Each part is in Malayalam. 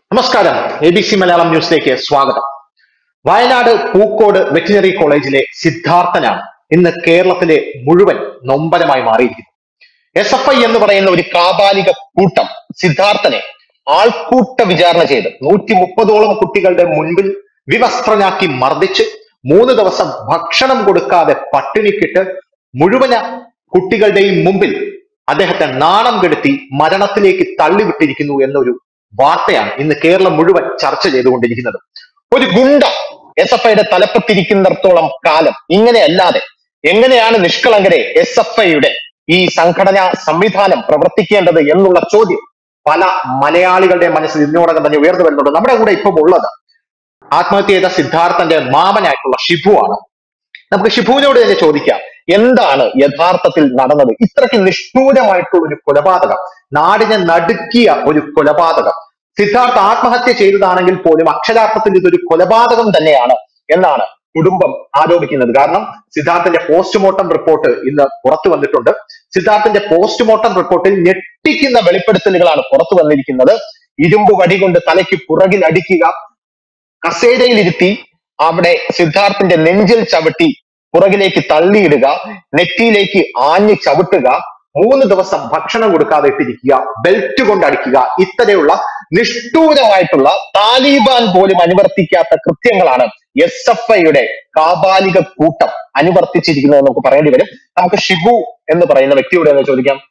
നമസ്കാരം എ ബി സി മലയാളം ന്യൂസിലേക്ക് സ്വാഗതം വയനാട് പൂക്കോട് വെറ്റിനറി കോളേജിലെ സിദ്ധാർത്ഥനാണ് ഇന്ന് കേരളത്തിലെ മുഴുവൻ നൊമ്പരമായി മാറിയിരിക്കുന്നത് എസ് എഫ് ഐ എന്ന് പറയുന്ന ഒരു കാബാലിക കൂട്ടം സിദ്ധാർത്ഥനെ ആൾക്കൂട്ട വിചാരണ ചെയ്ത് നൂറ്റി മുപ്പതോളം കുട്ടികളുടെ മുൻപിൽ വിവസ്ത്രനാക്കി മർദ്ദിച്ച് മൂന്ന് ദിവസം ഭക്ഷണം കൊടുക്കാതെ പട്ടിണിക്കിട്ട് മുഴുവന കുട്ടികളുടെയും മുമ്പിൽ അദ്ദേഹത്തെ നാണം കെടുത്തി മരണത്തിലേക്ക് തള്ളിവിട്ടിരിക്കുന്നു എന്നൊരു വാർത്തയാണ് ഇന്ന് കേരളം മുഴുവൻ ചർച്ച ചെയ്തുകൊണ്ടിരിക്കുന്നത് ഒരു ഗുണ്ട എസ് എഫ് ഐയുടെ തലപ്പത്തിരിക്കുന്നിടത്തോളം കാലം ഇങ്ങനെയല്ലാതെ എങ്ങനെയാണ് നിഷ്കളങ്കരെ എസ് എഫ് ഐയുടെ ഈ സംഘടനാ സംവിധാനം പ്രവർത്തിക്കേണ്ടത് എന്നുള്ള ചോദ്യം പല മലയാളികളുടെ മനസ്സിൽ ഇതിനോടകം തന്നെ ഉയർന്നു വരുന്നുണ്ട് നമ്മുടെ കൂടെ ഇപ്പം ഉള്ളത് ആത്മഹത്യ ചെയ്ത സിദ്ധാർത്ഥന്റെ മാമനായിട്ടുള്ള ഷിബു ആണ് നമുക്ക് ഷിബുവിനോട് തന്നെ ചോദിക്കാം എന്താണ് യഥാർത്ഥത്തിൽ നടന്നത് ഇത്രയ്ക്ക് നിഷ്ഠൂരമായിട്ടുള്ള ഒരു കൊലപാതകം നാടിനെ നടുക്കിയ ഒരു കൊലപാതകം സിദ്ധാർത്ഥ് ആത്മഹത്യ ചെയ്തതാണെങ്കിൽ പോലും അക്ഷരാർത്ഥത്തിൽ ഇതൊരു കൊലപാതകം തന്നെയാണ് എന്നാണ് കുടുംബം ആരോപിക്കുന്നത് കാരണം സിദ്ധാർത്ഥിന്റെ പോസ്റ്റ്മോർട്ടം റിപ്പോർട്ട് ഇന്ന് പുറത്തു വന്നിട്ടുണ്ട് സിദ്ധാർത്ഥിന്റെ പോസ്റ്റ്മോർട്ടം റിപ്പോർട്ടിൽ ഞെട്ടിക്കുന്ന വെളിപ്പെടുത്തലുകളാണ് പുറത്തു വന്നിരിക്കുന്നത് ഇരുമ്പ് വടി കൊണ്ട് തലയ്ക്ക് പുറകിൽ അടിക്കുക കസേരയിലിരുത്തി അവിടെ സിദ്ധാർത്ഥിന്റെ നെഞ്ചിൽ ചവിട്ടി പുറകിലേക്ക് തള്ളിയിടുക നെറ്റിയിലേക്ക് ആഞ്ഞു ചവിട്ടുക മൂന്ന് ദിവസം ഭക്ഷണം കൊടുക്കാതെ ഇട്ടിരിക്കുക ബെൽറ്റ് കൊണ്ട് അടിക്കുക ഇത്തരമുള്ള നിഷ്ഠൂരമായിട്ടുള്ള താലിബാൻ പോലും അനുവർത്തിക്കാത്ത കൃത്യങ്ങളാണ് എസ് എഫ് ഐയുടെ കാബാലിക കൂട്ടം അനുവർത്തിച്ചിരിക്കുന്നത് നമുക്ക് പറയേണ്ടി വരും നമുക്ക് ഷിബു എന്ന് പറയുന്ന വ്യക്തിയോട് തന്നെ ചോദിക്കാം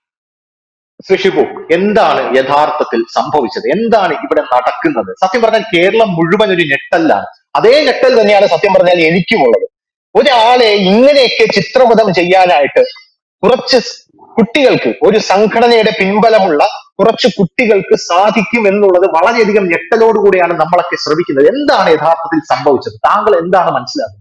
ശ്രീ ഷിബു എന്താണ് യഥാർത്ഥത്തിൽ സംഭവിച്ചത് എന്താണ് ഇവിടെ നടക്കുന്നത് സത്യം പറഞ്ഞാൽ കേരളം മുഴുവൻ ഒരു ഞെട്ടല്ലാണ് അതേ ഞെട്ടൽ തന്നെയാണ് സത്യം പറഞ്ഞാൽ എനിക്കുമുള്ളത് ഒരാളെ ഇങ്ങനെയൊക്കെ ചിത്രവധം ചെയ്യാനായിട്ട് കുറച്ച് കുട്ടികൾക്ക് ഒരു സംഘടനയുടെ പിൻബലമുള്ള കുറച്ച് കുട്ടികൾക്ക് സാധിക്കും എന്നുള്ളത് വളരെയധികം ഞെട്ടലോടുകൂടിയാണ് നമ്മളൊക്കെ ശ്രമിക്കുന്നത് എന്താണ് യഥാർത്ഥത്തിൽ സംഭവിച്ചത് താങ്കൾ എന്താണ് മനസ്സിലാക്കുന്നത്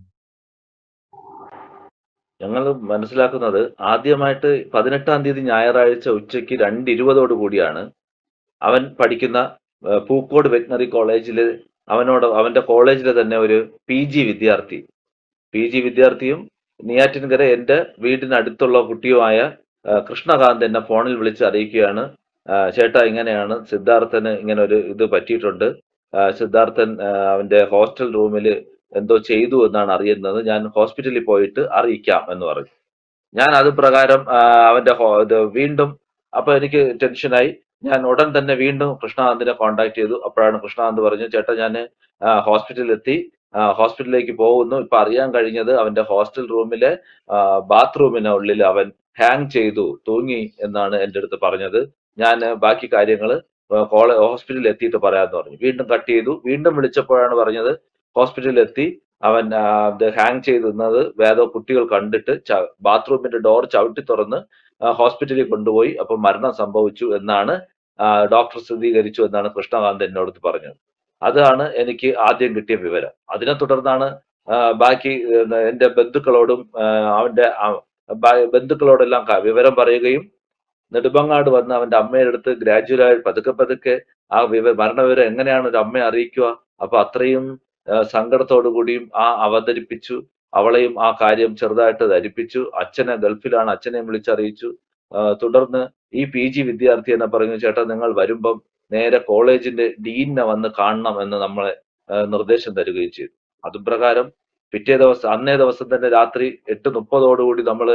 ഞങ്ങൾ മനസ്സിലാക്കുന്നത് ആദ്യമായിട്ട് പതിനെട്ടാം തീയതി ഞായറാഴ്ച ഉച്ചയ്ക്ക് രണ്ട് ഇരുപതോട് കൂടിയാണ് അവൻ പഠിക്കുന്ന ഏഹ്, പൂക്കോട് വെറ്റിനറി കോളേജിൽ അവനോട് അവന്റെ കോളേജിലെ തന്നെ ഒരു പി ജി വിദ്യാർത്ഥി പി ജി വിദ്യാർത്ഥിയും നെയ്യാറ്റിൻകര എന്റെ വീടിനടുത്തുള്ള കുട്ടിയുമായ ഏഹ്, കൃഷ്ണകാന്ത് എന്നെ ഫോണിൽ വിളിച്ച് അറിയിക്കുകയാണ് ഏഹ്, ചേട്ടാ ഇങ്ങനെയാണ് സിദ്ധാർത്ഥന് ഇങ്ങനെ ഒരു ഇത് പറ്റിയിട്ടുണ്ട് ഏഹ്, സിദ്ധാർത്ഥൻ ഏഹ്, അവന്റെ ഹോസ്റ്റൽ റൂമിൽ എന്തോ ചെയ്തു എന്നാണ് അറിയുന്നത് ഞാൻ ഹോസ്പിറ്റലിൽ പോയിട്ട് അറിയിക്കാം എന്ന് പറഞ്ഞു ഞാൻ അത് പ്രകാരം ആ, അവന്റെ ഹോ- ഇത് വീണ്ടും അപ്പൊ എനിക്ക് ടെൻഷനായി ഞാൻ ഉടൻ തന്നെ വീണ്ടും കൃഷ്ണകാന്തിനെ കോൺടാക്ട് ചെയ്തു അപ്പോഴാണ് കൃഷ്ണകാന്ത് പറഞ്ഞു ചേട്ടാ ഞാൻ ഹോസ്പിറ്റലിൽ എത്തി ആ, ഹോസ്പിറ്റലിലേക്ക് പോകുന്നു ഇപ്പൊ അറിയാൻ കഴിഞ്ഞത് അവന്റെ ഹോസ്റ്റൽ റൂമിലെ ബാത്റൂമിന് ഉള്ളിൽ അവൻ ഹാങ് ചെയ്തു തൂങ്ങി എന്നാണ് എന്റെ അടുത്ത് പറഞ്ഞത് ഞാൻ ബാക്കി കാര്യങ്ങൾ കോളേ ഹോസ്പിറ്റലിൽ എത്തിയിട്ട് പറയാമെന്ന് പറഞ്ഞു വീണ്ടും കട്ട് ചെയ്തു വീണ്ടും വിളിച്ചപ്പോഴാണ് പറഞ്ഞത് ഹോസ്പിറ്റലിൽ എത്തി അവൻ ഹാങ് ചെയ്ത് നിന്നത് വേറെ കുട്ടികൾ കണ്ടിട്ട് ച- ബാത്റൂമിന്റെ ഡോർ ചവിട്ടി തുറന്ന് ആ, ഹോസ്പിറ്റലിൽ കൊണ്ടുപോയി അപ്പൊ മരണം സംഭവിച്ചു എന്നാണ് ആ, ഡോക്ടർ സ്ഥിരീകരിച്ചു എന്നാണ് കൃഷ്ണകാന്ത് എന്നോട് പറഞ്ഞത് അതാണ് എനിക്ക് ആദ്യം കിട്ടിയ വിവരം അതിനെ തുടർന്നാണ് ആ, ബാക്കി ഏഹ്, എന്റെ ബന്ധുക്കളോടും ആ, അവന്റെ ആ, ബ- ബന്ധുക്കളോടെല്ലാം ക- വിവരം പറയുകയും നെടുമങ്ങാട് വന്ന് അവന്റെ അമ്മയുടെ അടുത്ത് ഗ്രാജുവലായി പതുക്കെ പതുക്കെ ആ വിവ മരണവിവരം എങ്ങനെയാണ് ഒരു അമ്മയെ അറിയിക്കുക അപ്പൊ അത്രയും ആ, സങ്കടത്തോടു കൂടിയും ആ അവതരിപ്പിച്ചു അവളെയും ആ കാര്യം ചെറുതായിട്ട് ധരിപ്പിച്ചു അച്ഛനെ ഗൾഫിലാണ് അച്ഛനെയും വിളിച്ചറിയിച്ചു ആ, തുടർന്ന് ഈ പി ജി വിദ്യാർത്ഥി എന്നെ പറഞ്ഞു ചേട്ടാ നിങ്ങൾ വരുമ്പം നേരെ കോളേജിന്റെ ഡീനിനെ വന്ന് കാണണം എന്ന് നമ്മളെ ആ, നിർദ്ദേശം തരികയും ചെയ്തു അതും പ്രകാരം പിറ്റേ ദിവസം അന്നേ ദിവസം തന്നെ രാത്രി എട്ട് മുപ്പതോടുകൂടി നമ്മൾ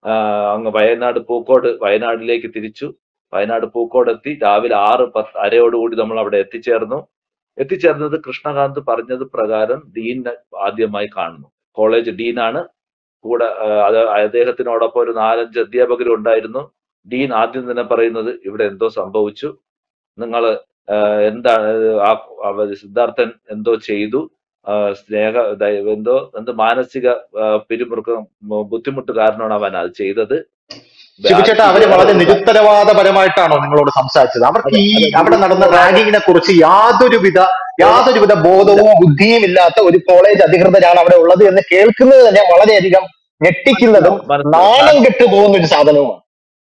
അങ്ങ് വയനാട് പൂക്കോട് വയനാട്ടിലേക്ക് തിരിച്ചു വയനാട് പൂക്കോട് എത്തി രാവിലെ ആറ് പത്ത് അരയോടുകൂടി നമ്മൾ അവിടെ എത്തിച്ചേർന്നു എത്തിച്ചേർന്നത് കൃഷ്ണകാന്ത് പറഞ്ഞത് പ്രകാരം ഡീനെ ആദ്യമായി കാണുന്നു കോളേജ് ഡീനാണ് കൂടെ ആ, അത് അദ്ദേഹത്തിനോടൊപ്പം ഒരു നാലഞ്ച് അധ്യാപകരും ഉണ്ടായിരുന്നു ഡീൻ ആദ്യം തന്നെ പറയുന്നത് ഇവിടെ എന്തോ സംഭവിച്ചു നിങ്ങൾ എന്താണ് ആ അവ- സിദ്ധാർത്ഥൻ എന്തോ ചെയ്തു ആ, സ്നേഹ ദയ- എന്തോ എന്ത് മാനസിക ആ, പിരിമുറുക്കം ഉം, ബുദ്ധിമുട്ട് കാരണമാണ് അവൻ അത് ചെയ്തത് ശിവചേട്ടാ അവര് വളരെ നിരുത്തരവാദപരമായിട്ടാണോ നിങ്ങളോട് സംസാരിച്ചത് അവർക്ക് ഈ അവിടെ നടന്ന റാഗിങ്ങിനെ കുറിച്ച് യാതൊരുവിധ യാതൊരുവിധ ബോധവും ബുദ്ധിയും ഇല്ലാത്ത ഒരു കോളേജ് അധികൃതരാണ് അവിടെ ഉള്ളത് എന്ന് കേൾക്കുന്നത് തന്നെ വളരെയധികം ഞെട്ടിക്കുന്നതും നാണം കെട്ടു പോകുന്ന ഒരു സാധനവുമാണ്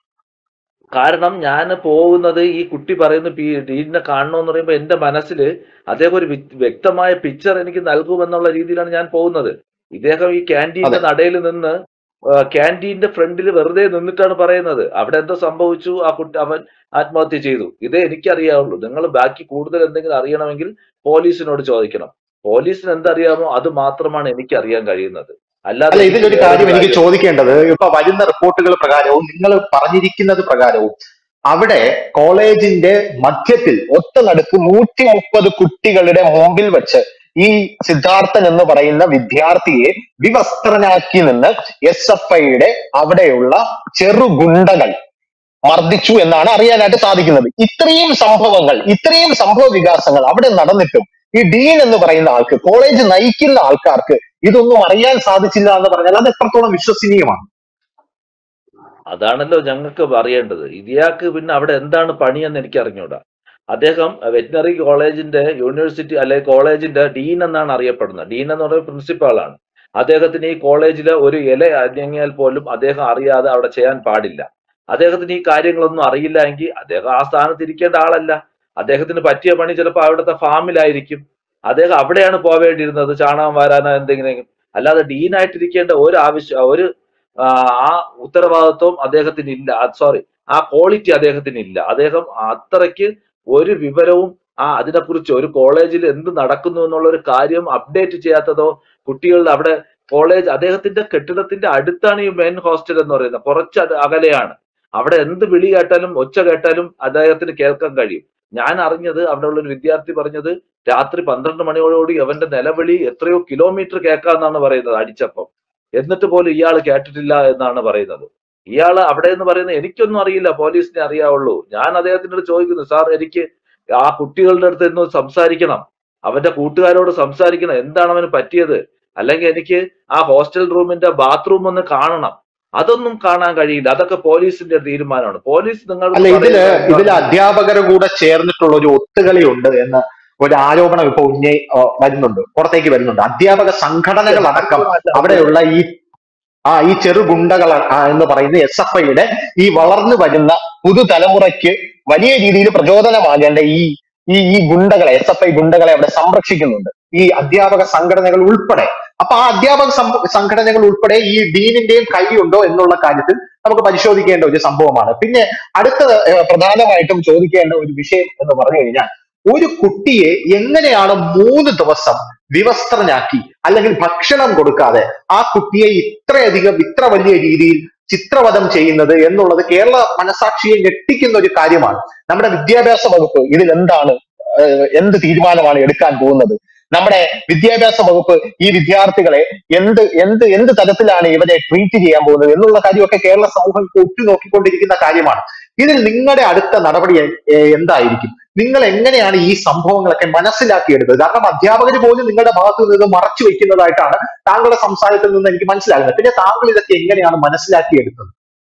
കാരണം ഞാൻ പോകുന്നത് ഈ കുട്ടി പറയുന്ന പി- ഡീനിനെ കാണണമെന്ന് പറയുമ്പോൾ എന്റെ മനസ്സിൽ അദ്ദേഹം ഒരു വ്യ- വ്യക്തമായ പിക്ചർ എനിക്ക് നൽകുമെന്നുള്ള രീതിയിലാണ് ഞാൻ പോകുന്നത് ഇദ്ദേഹം ഈ ക്യാൻറ്റീന്റെ അതെ. നടയിൽ നിന്ന് ക്യാൻറ്റീന്റെ ഫ്രണ്ടിൽ വെറുതെ നിന്നിട്ടാണ് പറയുന്നത് അവിടെ എന്തോ സംഭവിച്ചു ആ കുട്ടി അവൻ ആത്മഹത്യ ചെയ്തു ഇതേ എനിക്കറിയാവുള്ളൂ നിങ്ങൾ ബാക്കി കൂടുതൽ എന്തെങ്കിലും അറിയണമെങ്കിൽ പോലീസിനോട് ചോദിക്കണം പോലീസിന് എന്തറിയാമോ അത് മാത്രമാണ് എനിക്ക് അറിയാൻ കഴിയുന്നത് അല്ലാതെ അല്ല എനിക്ക് ഇതിലൊരു വേറൊരു കാര്യം എനിക്ക് കാര്യം ചോദിക്കേണ്ടത് ഇപ്പൊ വരുന്ന റിപ്പോർട്ടുകൾ പ്രകാരവും നിങ്ങൾ പറഞ്ഞിരിക്കുന്നത് പ്രകാരവും അവിടെ കോളേജിന്റെ മധ്യത്തിൽ ഒത്ത നടുക്ക് നൂറ്റി മുപ്പത് കുട്ടികളുടെ മുമ്പിൽ വെച്ച് ഈ സിദ്ധാർത്ഥൻ എന്ന് പറയുന്ന വിദ്യാർത്ഥിയെ വിവസ്ത്രനാക്കി നിന്ന് എസ് എഫ് ഐയുടെ അവിടെയുള്ള ചെറുഗുണ്ടകൾ മർദ്ദിച്ചു എന്നാണ് അറിയാനായിട്ട് സാധിക്കുന്നത് ഇത്രയും സംഭവങ്ങൾ ഇത്രയും സംഭവ വികാസങ്ങൾ അവിടെ നടന്നിട്ടും ഈ ഡീൻ എന്ന് പറയുന്ന ആൾക്ക് കോളേജ് നയിക്കുന്ന ആൾക്കാർക്ക് ഇതൊന്നും അറിയാൻ സാധിച്ചില്ല എന്ന് പറഞ്ഞാൽ അത് എത്രത്തോളം വിശ്വസനീയമാണ് അതാണല്ലോ ഞങ്ങൾക്ക് അറിയേണ്ടത് ഇയാൾക്ക് പിന്നെ അവിടെ എന്താണ് പണിയെന്ന് എനിക്ക് അറിഞ്ഞൂടാ അദ്ദേഹം വെറ്റിനറി കോളേജിന്റെ യൂണിവേഴ്സിറ്റി അല്ലെ കോളേജിന്റെ ഡീൻ എന്നാണ് അറിയപ്പെടുന്നത് ഡീൻ എന്ന് പറയുന്നത് പ്രിൻസിപ്പാളാണ് അദ്ദേഹത്തിന് ഈ കോളേജിലെ ഒരു ഇല അനങ്ങിയാൽ പോലും അദ്ദേഹം അറിയാതെ അവിടെ ചെയ്യാൻ പാടില്ല അദ്ദേഹത്തിന് ഈ കാര്യങ്ങളൊന്നും അറിയില്ല എങ്കിൽ അദ്ദേഹം ആ സ്ഥാനത്ത് ഇരിക്കേണ്ട ആളല്ല അദ്ദേഹത്തിന് പറ്റിയ പണി ചിലപ്പോൾ അവിടുത്തെ ഫാമിലായിരിക്കും അദ്ദേഹം അവിടെയാണ് പോവേണ്ടിയിരുന്നത് ചാണകം വാരാനോ എന്തെങ്കിലും അല്ലാതെ ഡീനായിട്ടിരിക്കേണ്ട ഒരു ആവശ്യം ഒരു ആ ആ ഉത്തരവാദിത്വം അദ്ദേഹത്തിന് ഇല്ല സോറി ആ ക്വാളിറ്റി അദ്ദേഹത്തിന് ഇല്ല അദ്ദേഹം അത്രയ്ക്ക് ഒരു വിവരവും ആ അതിനെക്കുറിച്ച് ഒരു കോളേജിൽ എന്ത് നടക്കുന്നു എന്നുള്ള ഒരു കാര്യം അപ്ഡേറ്റ് ചെയ്യാത്തതോ കുട്ടികളുടെ അവിടെ കോളേജ് അദ്ദേഹത്തിന്റെ കെട്ടിടത്തിന്റെ അടുത്താണ് ഈ മെയിൻ ഹോസ്റ്റൽ എന്ന് പറയുന്നത് കുറച്ച് അക- അകലെയാണ് അവിടെ എന്ത് വിളി കേട്ടാലും ഒച്ച കേട്ടാലും അദ്ദേഹത്തിന് കേൾക്കാൻ കഴിയും ഞാൻ അറിഞ്ഞത് അവിടെ ഉള്ള ഒരു വിദ്യാർത്ഥി പറഞ്ഞത് രാത്രി പന്ത്രണ്ട് മണിയോടുകൂടി അവന്റെ നിലവിളി എത്രയോ കിലോമീറ്റർ കേൾക്കാന്നാണ് പറയുന്നത് അടിച്ചപ്പം എന്നിട്ട് പോലും ഇയാൾ കേട്ടിട്ടില്ല എന്നാണ് പറയുന്നത് ഇയാൾ അവിടെ എന്ന് പറയുന്നത് എനിക്കൊന്നും അറിയില്ല പോലീസിനെ അറിയാവുള്ളൂ ഞാൻ അദ്ദേഹത്തിനോട് ചോദിക്കുന്നു സാർ എനിക്ക് ആ കുട്ടികളുടെ അടുത്ത് നിന്ന് സംസാരിക്കണം അവന്റെ കൂട്ടുകാരോട് സംസാരിക്കണം എന്താണ് അവന് പറ്റിയത് അല്ലെങ്കിൽ എനിക്ക് ആ ഹോസ്റ്റൽ റൂമിന്റെ ബാത്റൂം ഒന്ന് കാണണം അതൊന്നും കാണാൻ കഴിയില്ല അതൊക്കെ പോലീസിന്റെ തീരുമാനമാണ് പോലീസ് നിങ്ങളോട് അല്ല ഇതില് പറയുന്നത് ഇതില് എന്താണ് അധ്യാപകർ കൂടെ ചേർന്നിട്ടുള്ള ഒരു ഒത്തുകളി ഉണ്ട് എന്ന് ഒരു ആരോപണം ഇപ്പൊ ഉന്നയി ആ, വരുന്നുണ്ട് പുറത്തേക്ക് വരുന്നുണ്ട് അധ്യാപക സംഘടനകൾ അടക്കം അല്ല അത് അവിടെയുള്ള ഈ ആ ഈ ചെറുഗുണ്ടകൾ ആ, എന്ന് പറയുന്ന എസ് എഫ് ഐയുടെ ഈ വളർന്നു വരുന്ന പുതുതലമുറയ്ക്ക് വലിയ രീതിയിൽ പ്രചോദനമാകേണ്ട ഈ ഈ ഈ ഗുണ്ടകളെ എസ് എഫ് ഐ ഗുണ്ടകളെ അവിടെ സംരക്ഷിക്കുന്നുണ്ട് ഈ അധ്യാപക സംഘടനകൾ ഉൾപ്പെടെ അപ്പൊ ആ അധ്യാപക സം- സംഘടനകൾ ഉൾപ്പെടെ ഈ ഡീനിന്റെയും കൈയുണ്ടോ എന്നുള്ള കാര്യത്തിൽ നമുക്ക് പരിശോധിക്കേണ്ട ഒരു സംഭവമാണ് പിന്നെ അടുത്ത ഏഹ്, പ്രധാനമായിട്ടും ചോദിക്കേണ്ട ഒരു വിഷയം എന്ന് പറഞ്ഞു കഴിഞ്ഞാൽ ഒരു കുട്ടിയെ എങ്ങനെയാണ് മൂന്ന് ദിവസം വിവസ്ത്രനാക്കി അല്ലെങ്കിൽ ഭക്ഷണം കൊടുക്കാതെ ആ കുട്ടിയെ ഇത്രയധികം ഇത്ര വലിയ രീതിയിൽ ചിത്രവധം ചെയ്യുന്നത് എന്നുള്ളത് കേരള മനസാക്ഷിയെ ഞെട്ടിക്കുന്ന ഒരു കാര്യമാണ് നമ്മുടെ വിദ്യാഭ്യാസ വകുപ്പ് ഇതിൽ എന്താണ് ഏഹ്, എന്ത് തീരുമാനമാണ് എടുക്കാൻ പോകുന്നത് നമ്മുടെ വിദ്യാഭ്യാസ വകുപ്പ് ഈ വിദ്യാർത്ഥികളെ എന്ത് എന്ത് എന്ത് തരത്തിലാണ് ഇവരെ ട്രീറ്റ് ചെയ്യാൻ പോകുന്നത് എന്നുള്ള കാര്യമൊക്കെ കേരള സമൂഹം ഇപ്പോൾ ഉറ്റുനോക്കിക്കൊണ്ടിരിക്കുന്ന കാര്യമാണ് ഇതിൽ നിങ്ങളുടെ അടുത്ത നടപടി എ- എ- എന്തായിരിക്കും നിങ്ങൾ എങ്ങനെയാണ് ഈ സംഭവങ്ങളൊക്കെ മനസ്സിലാക്കിയെടുത്തത് കാരണം അധ്യാപകർ പോലും നിങ്ങളുടെ ഭാഗത്ത് നിന്ന് മറച്ചു വെക്കുന്നതായിട്ടാണ് താങ്കളുടെ സംസാരത്തിൽ നിന്ന് എനിക്ക് മനസ്സിലാകുന്നത് പിന്നെ താങ്കൾ ഇതൊക്കെ എങ്ങനെയാണ് മനസ്സിലാക്കിയെടുത്തത്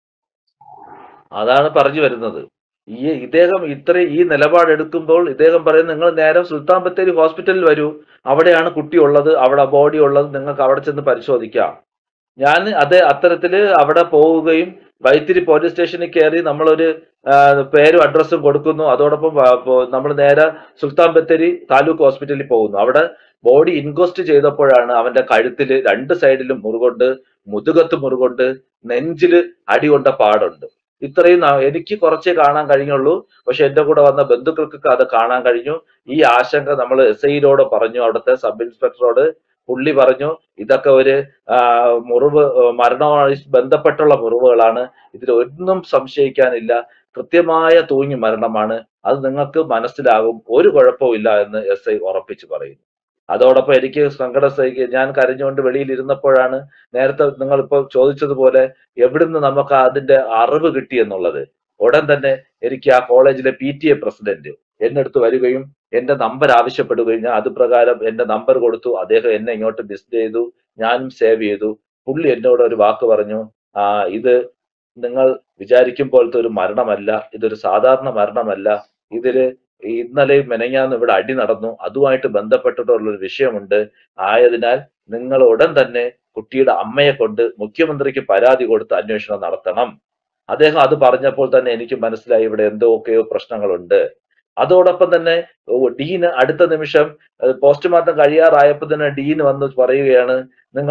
അതാണ് പറഞ്ഞു വരുന്നത് ഈ ഇദ്ദേഹം ഇത്ര ഈ നിലപാടെടുക്കുമ്പോൾ ഇദ്ദേഹം പറയുന്നത് നിങ്ങൾ നേരെ സുൽത്താൻ ബത്തേരി ഹോസ്പിറ്റലിൽ വരൂ അവിടെയാണ് കുട്ടി ഉള്ളത് അവിടെ ബോഡി ഉള്ളത് നിങ്ങൾക്ക് അവിടെ ചെന്ന് പരിശോധിക്കാം ഞാൻ അതേ അത്തരത്തില് അവിടെ പോവുകയും വൈത്തിരി പോലീസ് സ്റ്റേഷനിൽ കയറി നമ്മളൊരു ആ, പേരും അഡ്രസ്സും കൊടുക്കുന്നു അതോടൊപ്പം നമ്മൾ നേരെ സുൽത്താൻ ബത്തേരി താലൂക്ക് ഹോസ്പിറ്റലിൽ പോകുന്നു അവിടെ ബോഡി ഇൻക്വസ്റ്റ് ചെയ്തപ്പോഴാണ് അവന്റെ കഴുത്തില് രണ്ട് സൈഡിലും മുറികൊണ്ട് മുതുകത്ത് മുറികൊണ്ട് നെഞ്ചില് അടികൊണ്ട പാടുണ്ട് ഇത്രയും ന- എനിക്ക് കുറച്ചേ കാണാൻ കഴിഞ്ഞുള്ളൂ പക്ഷെ എന്റെ കൂടെ വന്ന ബന്ധുക്കൾക്കൊക്കെ അത് കാണാൻ കഴിഞ്ഞു ഈ ആശങ്ക നമ്മൾ എസ് ഐയിലോട് പറഞ്ഞു അവിടുത്തെ സബ് ഇൻസ്പെക്ടറോട് പുള്ളി പറഞ്ഞു ഇതൊക്കെ ഒരു ആ, മുറിവ് ആ, മരണവുമായി ബന്ധപ്പെട്ടുള്ള മുറിവുകളാണ് ഇതിൽ ഒന്നും സംശയിക്കാനില്ല കൃത്യമായ തൂങ്ങി മരണമാണ് അത് നിങ്ങൾക്ക് മനസ്സിലാകും ഒരു കുഴപ്പവും എന്ന് എസ് ഐ ഉറപ്പിച്ചു പറയുന്നു അതോടൊപ്പം എനിക്ക് സങ്കടം സഹിക്കുക ഞാൻ കരഞ്ഞുകൊണ്ട് വെളിയിൽ ഇരുന്നപ്പോഴാണ് നേരത്തെ നിങ്ങൾ ഇപ്പോൾ ചോദിച്ചതുപോലെ എവിടുന്ന് നമുക്ക് അതിന്റെ അറിവ് കിട്ടി എന്നുള്ളത് ഉടൻ തന്നെ എനിക്ക് ആ കോളേജിലെ പി ടി എ പ്രസിഡന്റ് എന്റെ അടുത്ത് വരികയും എന്റെ നമ്പർ ആവശ്യപ്പെടുകയും ഞാൻ അത് പ്രകാരം എന്റെ നമ്പർ കൊടുത്തു അദ്ദേഹം എന്നെ ഇങ്ങോട്ട് ലിസ്റ്റ് ചെയ്തു ഞാനും സേവ് ചെയ്തു പുള്ളി എന്നോട് ഒരു വാക്ക് പറഞ്ഞു ആ ഇത് നിങ്ങൾ വിചാരിക്കും പോലത്തെ ഒരു മരണമല്ല ഇതൊരു സാധാരണ മരണമല്ല ഇതില് ഇന്നലെയും മെനങ്ങാന്ന് ഇവിടെ അടി നടന്നു അതുമായിട്ട് ബന്ധപ്പെട്ടിട്ടുള്ള ഒരു വിഷയമുണ്ട് ആയതിനാൽ നിങ്ങൾ ഉടൻ തന്നെ കുട്ടിയുടെ അമ്മയെ കൊണ്ട് മുഖ്യമന്ത്രിക്ക് പരാതി കൊടുത്ത് അന്വേഷണം നടത്തണം അദ്ദേഹം അത് പറഞ്ഞപ്പോൾ തന്നെ എനിക്ക് മനസ്സിലായി ഇവിടെ എന്തൊക്കെയോ പ്രശ്നങ്ങളുണ്ട് അതോടൊപ്പം തന്നെ ഓ, ഡീന് അടുത്ത നിമിഷം പോസ്റ്റ്മോർട്ടം കഴിയാറായപ്പോൾ തന്നെ ഡീൻ വന്ന് പറയുകയാണ് നിങ്ങൾ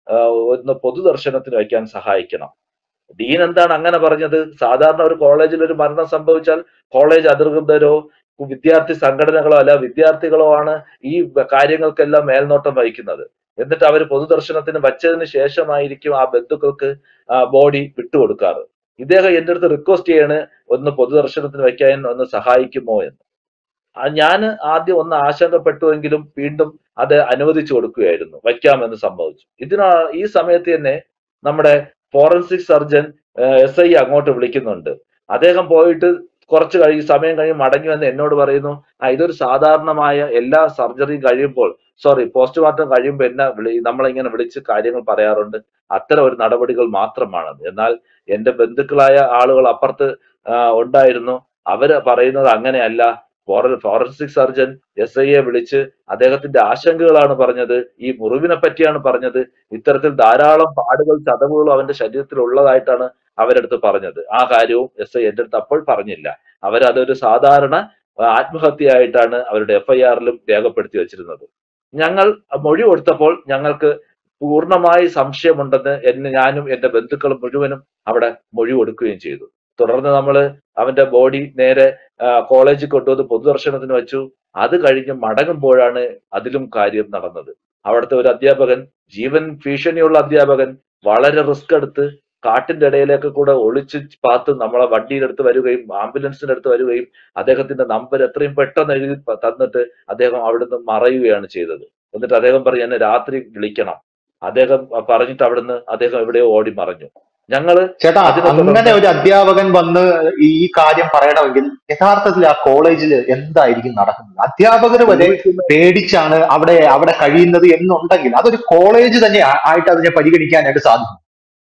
ആ, ഒന്ന് പൊതുദർശനത്തിന് വയ്ക്കാൻ സഹായിക്കണം ഡീൻ എന്താണ് അങ്ങനെ പറഞ്ഞത് സാധാരണ ഒരു കോളേജിൽ ഒരു മരണം സംഭവിച്ചാൽ കോളേജ് അധികൃതരോ വിദ്യാർത്ഥി സംഘടനകളോ അല്ല വിദ്യാർത്ഥികളോ ആണ് ഈ വ- കാര്യങ്ങൾക്കെല്ലാം മേൽനോട്ടം വഹിക്കുന്നത് എന്നിട്ട് അവർ പൊതുദർശനത്തിന് വച്ചതിന് ശേഷമായിരിക്കും ആ ബന്ധുക്കൾക്ക് ബോഡി വിട്ടുകൊടുക്കാറ് ഇദ്ദേഹം എന്റെ അടുത്ത് റിക്വസ്റ്റ് ചെയ്യാണ് ഒന്ന് പൊതുദർശനത്തിന് വയ്ക്കാൻ ഒന്ന് സഹായിക്കുമോ എന്ന് ഞാൻ ആദ്യം ഒന്ന് ആശങ്കപ്പെട്ടുവെങ്കിലും വീണ്ടും അത് അനുവദിച്ചു കൊടുക്കുകയായിരുന്നു വയ്ക്കാമെന്ന് സംഭവിച്ചു ഇതിനാ ഈ സമയത്ത് തന്നെ നമ്മുടെ ഫോറൻസിക് സർജൻ എസ് ഐ അങ്ങോട്ട് വിളിക്കുന്നുണ്ട് അദ്ദേഹം പോയിട്ട് കുറച്ച് കഴി സമയം കഴിഞ്ഞ് മടങ്ങി വന്ന് എന്നോട് പറയുന്നു ആ ഇതൊരു സാധാരണമായ എല്ലാ സർജറിയും കഴിയുമ്പോൾ സോറി പോസ്റ്റ്മോർട്ടം കഴിയുമ്പോൾ എന്നെ വിളി നമ്മളിങ്ങനെ വിളിച്ച് കാര്യങ്ങൾ പറയാറുണ്ട് അത്തരം ഒരു നടപടികൾ മാത്രമാണത് എന്നാൽ എന്റെ ബന്ധുക്കളായ ആളുകൾ അപ്പുറത്ത് ആ, ഉണ്ടായിരുന്നു അവര് പറയുന്നത് അങ്ങനെയല്ല ഫോറ- ഫോറൻസിക് സർജൻ എസ് ഐയെ വിളിച്ച് അദ്ദേഹത്തിന്റെ ആശങ്കകളാണ് പറഞ്ഞത് ഈ മുറിവിനെ പറ്റിയാണ് പറഞ്ഞത് ഇത്തരത്തിൽ ധാരാളം പാടുകൾ ചതവുകളും അവന്റെ ശരീരത്തിൽ ഉള്ളതായിട്ടാണ് അവരടുത്ത് പറഞ്ഞത് ആ കാര്യവും എസ് ഐ എന്റെ അടുത്ത് അപ്പോൾ പറഞ്ഞില്ല അവരതൊരു സാധാരണ ആ, ആത്മഹത്യയായിട്ടാണ് അവരുടെ എഫ്ഐആറിലും രേഖപ്പെടുത്തി വെച്ചിരുന്നത് ഞങ്ങൾ മൊഴി കൊടുത്തപ്പോൾ ഞങ്ങൾക്ക് പൂർണ്ണമായി സംശയമുണ്ടെന്ന് എന്നെ ഞാനും എന്റെ ബന്ധുക്കളും മുഴുവനും അവിടെ മൊഴി കൊടുക്കുകയും ചെയ്തു തുടർന്ന് നമ്മൾ അവന്റെ ബോഡി നേരെ ആ, കോളേജിൽ കൊണ്ടുവന്ന് പൊതുദർശനത്തിന് വെച്ചു അത് കഴിഞ്ഞ് മടങ്ങുമ്പോഴാണ് അതിലും കാര്യം നടന്നത് അവിടുത്തെ ഒരു അധ്യാപകൻ ജീവൻ ഭീഷണിയുള്ള അധ്യാപകൻ വളരെ റിസ്ക് എടുത്ത് കാട്ടിന്റെ ഇടയിലേക്ക് കൂടെ ഒളിച്ച് പാത്ത് നമ്മളെ വണ്ടിയുടെ അടുത്ത് വരികയും ആംബുലൻസിന്റെ അടുത്ത് വരികയും അദ്ദേഹത്തിന്റെ നമ്പർ എത്രയും പെട്ടെന്ന് എഴുതി പ- തന്നിട്ട് അദ്ദേഹം അവിടുന്ന് മറയുകയാണ് ചെയ്തത് എന്നിട്ട് അദ്ദേഹം പറഞ്ഞു എന്നെ രാത്രി വിളിക്കണം അദ്ദേഹം പറഞ്ഞിട്ട് അവിടുന്ന് അദ്ദേഹം എവിടെയോ ഓടി മറഞ്ഞു ഞങ്ങള് ചേട്ടാ അതിനെ തുടർന്ന് അങ്ങനെ ഒരു അധ്യാപകൻ വന്ന് ഈ കാര്യം പറയണമെങ്കിൽ യഥാർത്ഥത്തിൽ ആ കോളേജിൽ എന്തായിരിക്കും നടക്കുന്നത് അധ്യാപകർ വരെ ചോദിക്കുന്ന പേടിച്ചാണ് അവിടെ അവിടെ കഴിയുന്നത് എന്നുണ്ടെങ്കിൽ അതൊരു കോളേജ് തന്നെ ആ- ആയിട്ട് അതിനെ പരിഗണിക്കാനായിട്ട് സാധിക്കും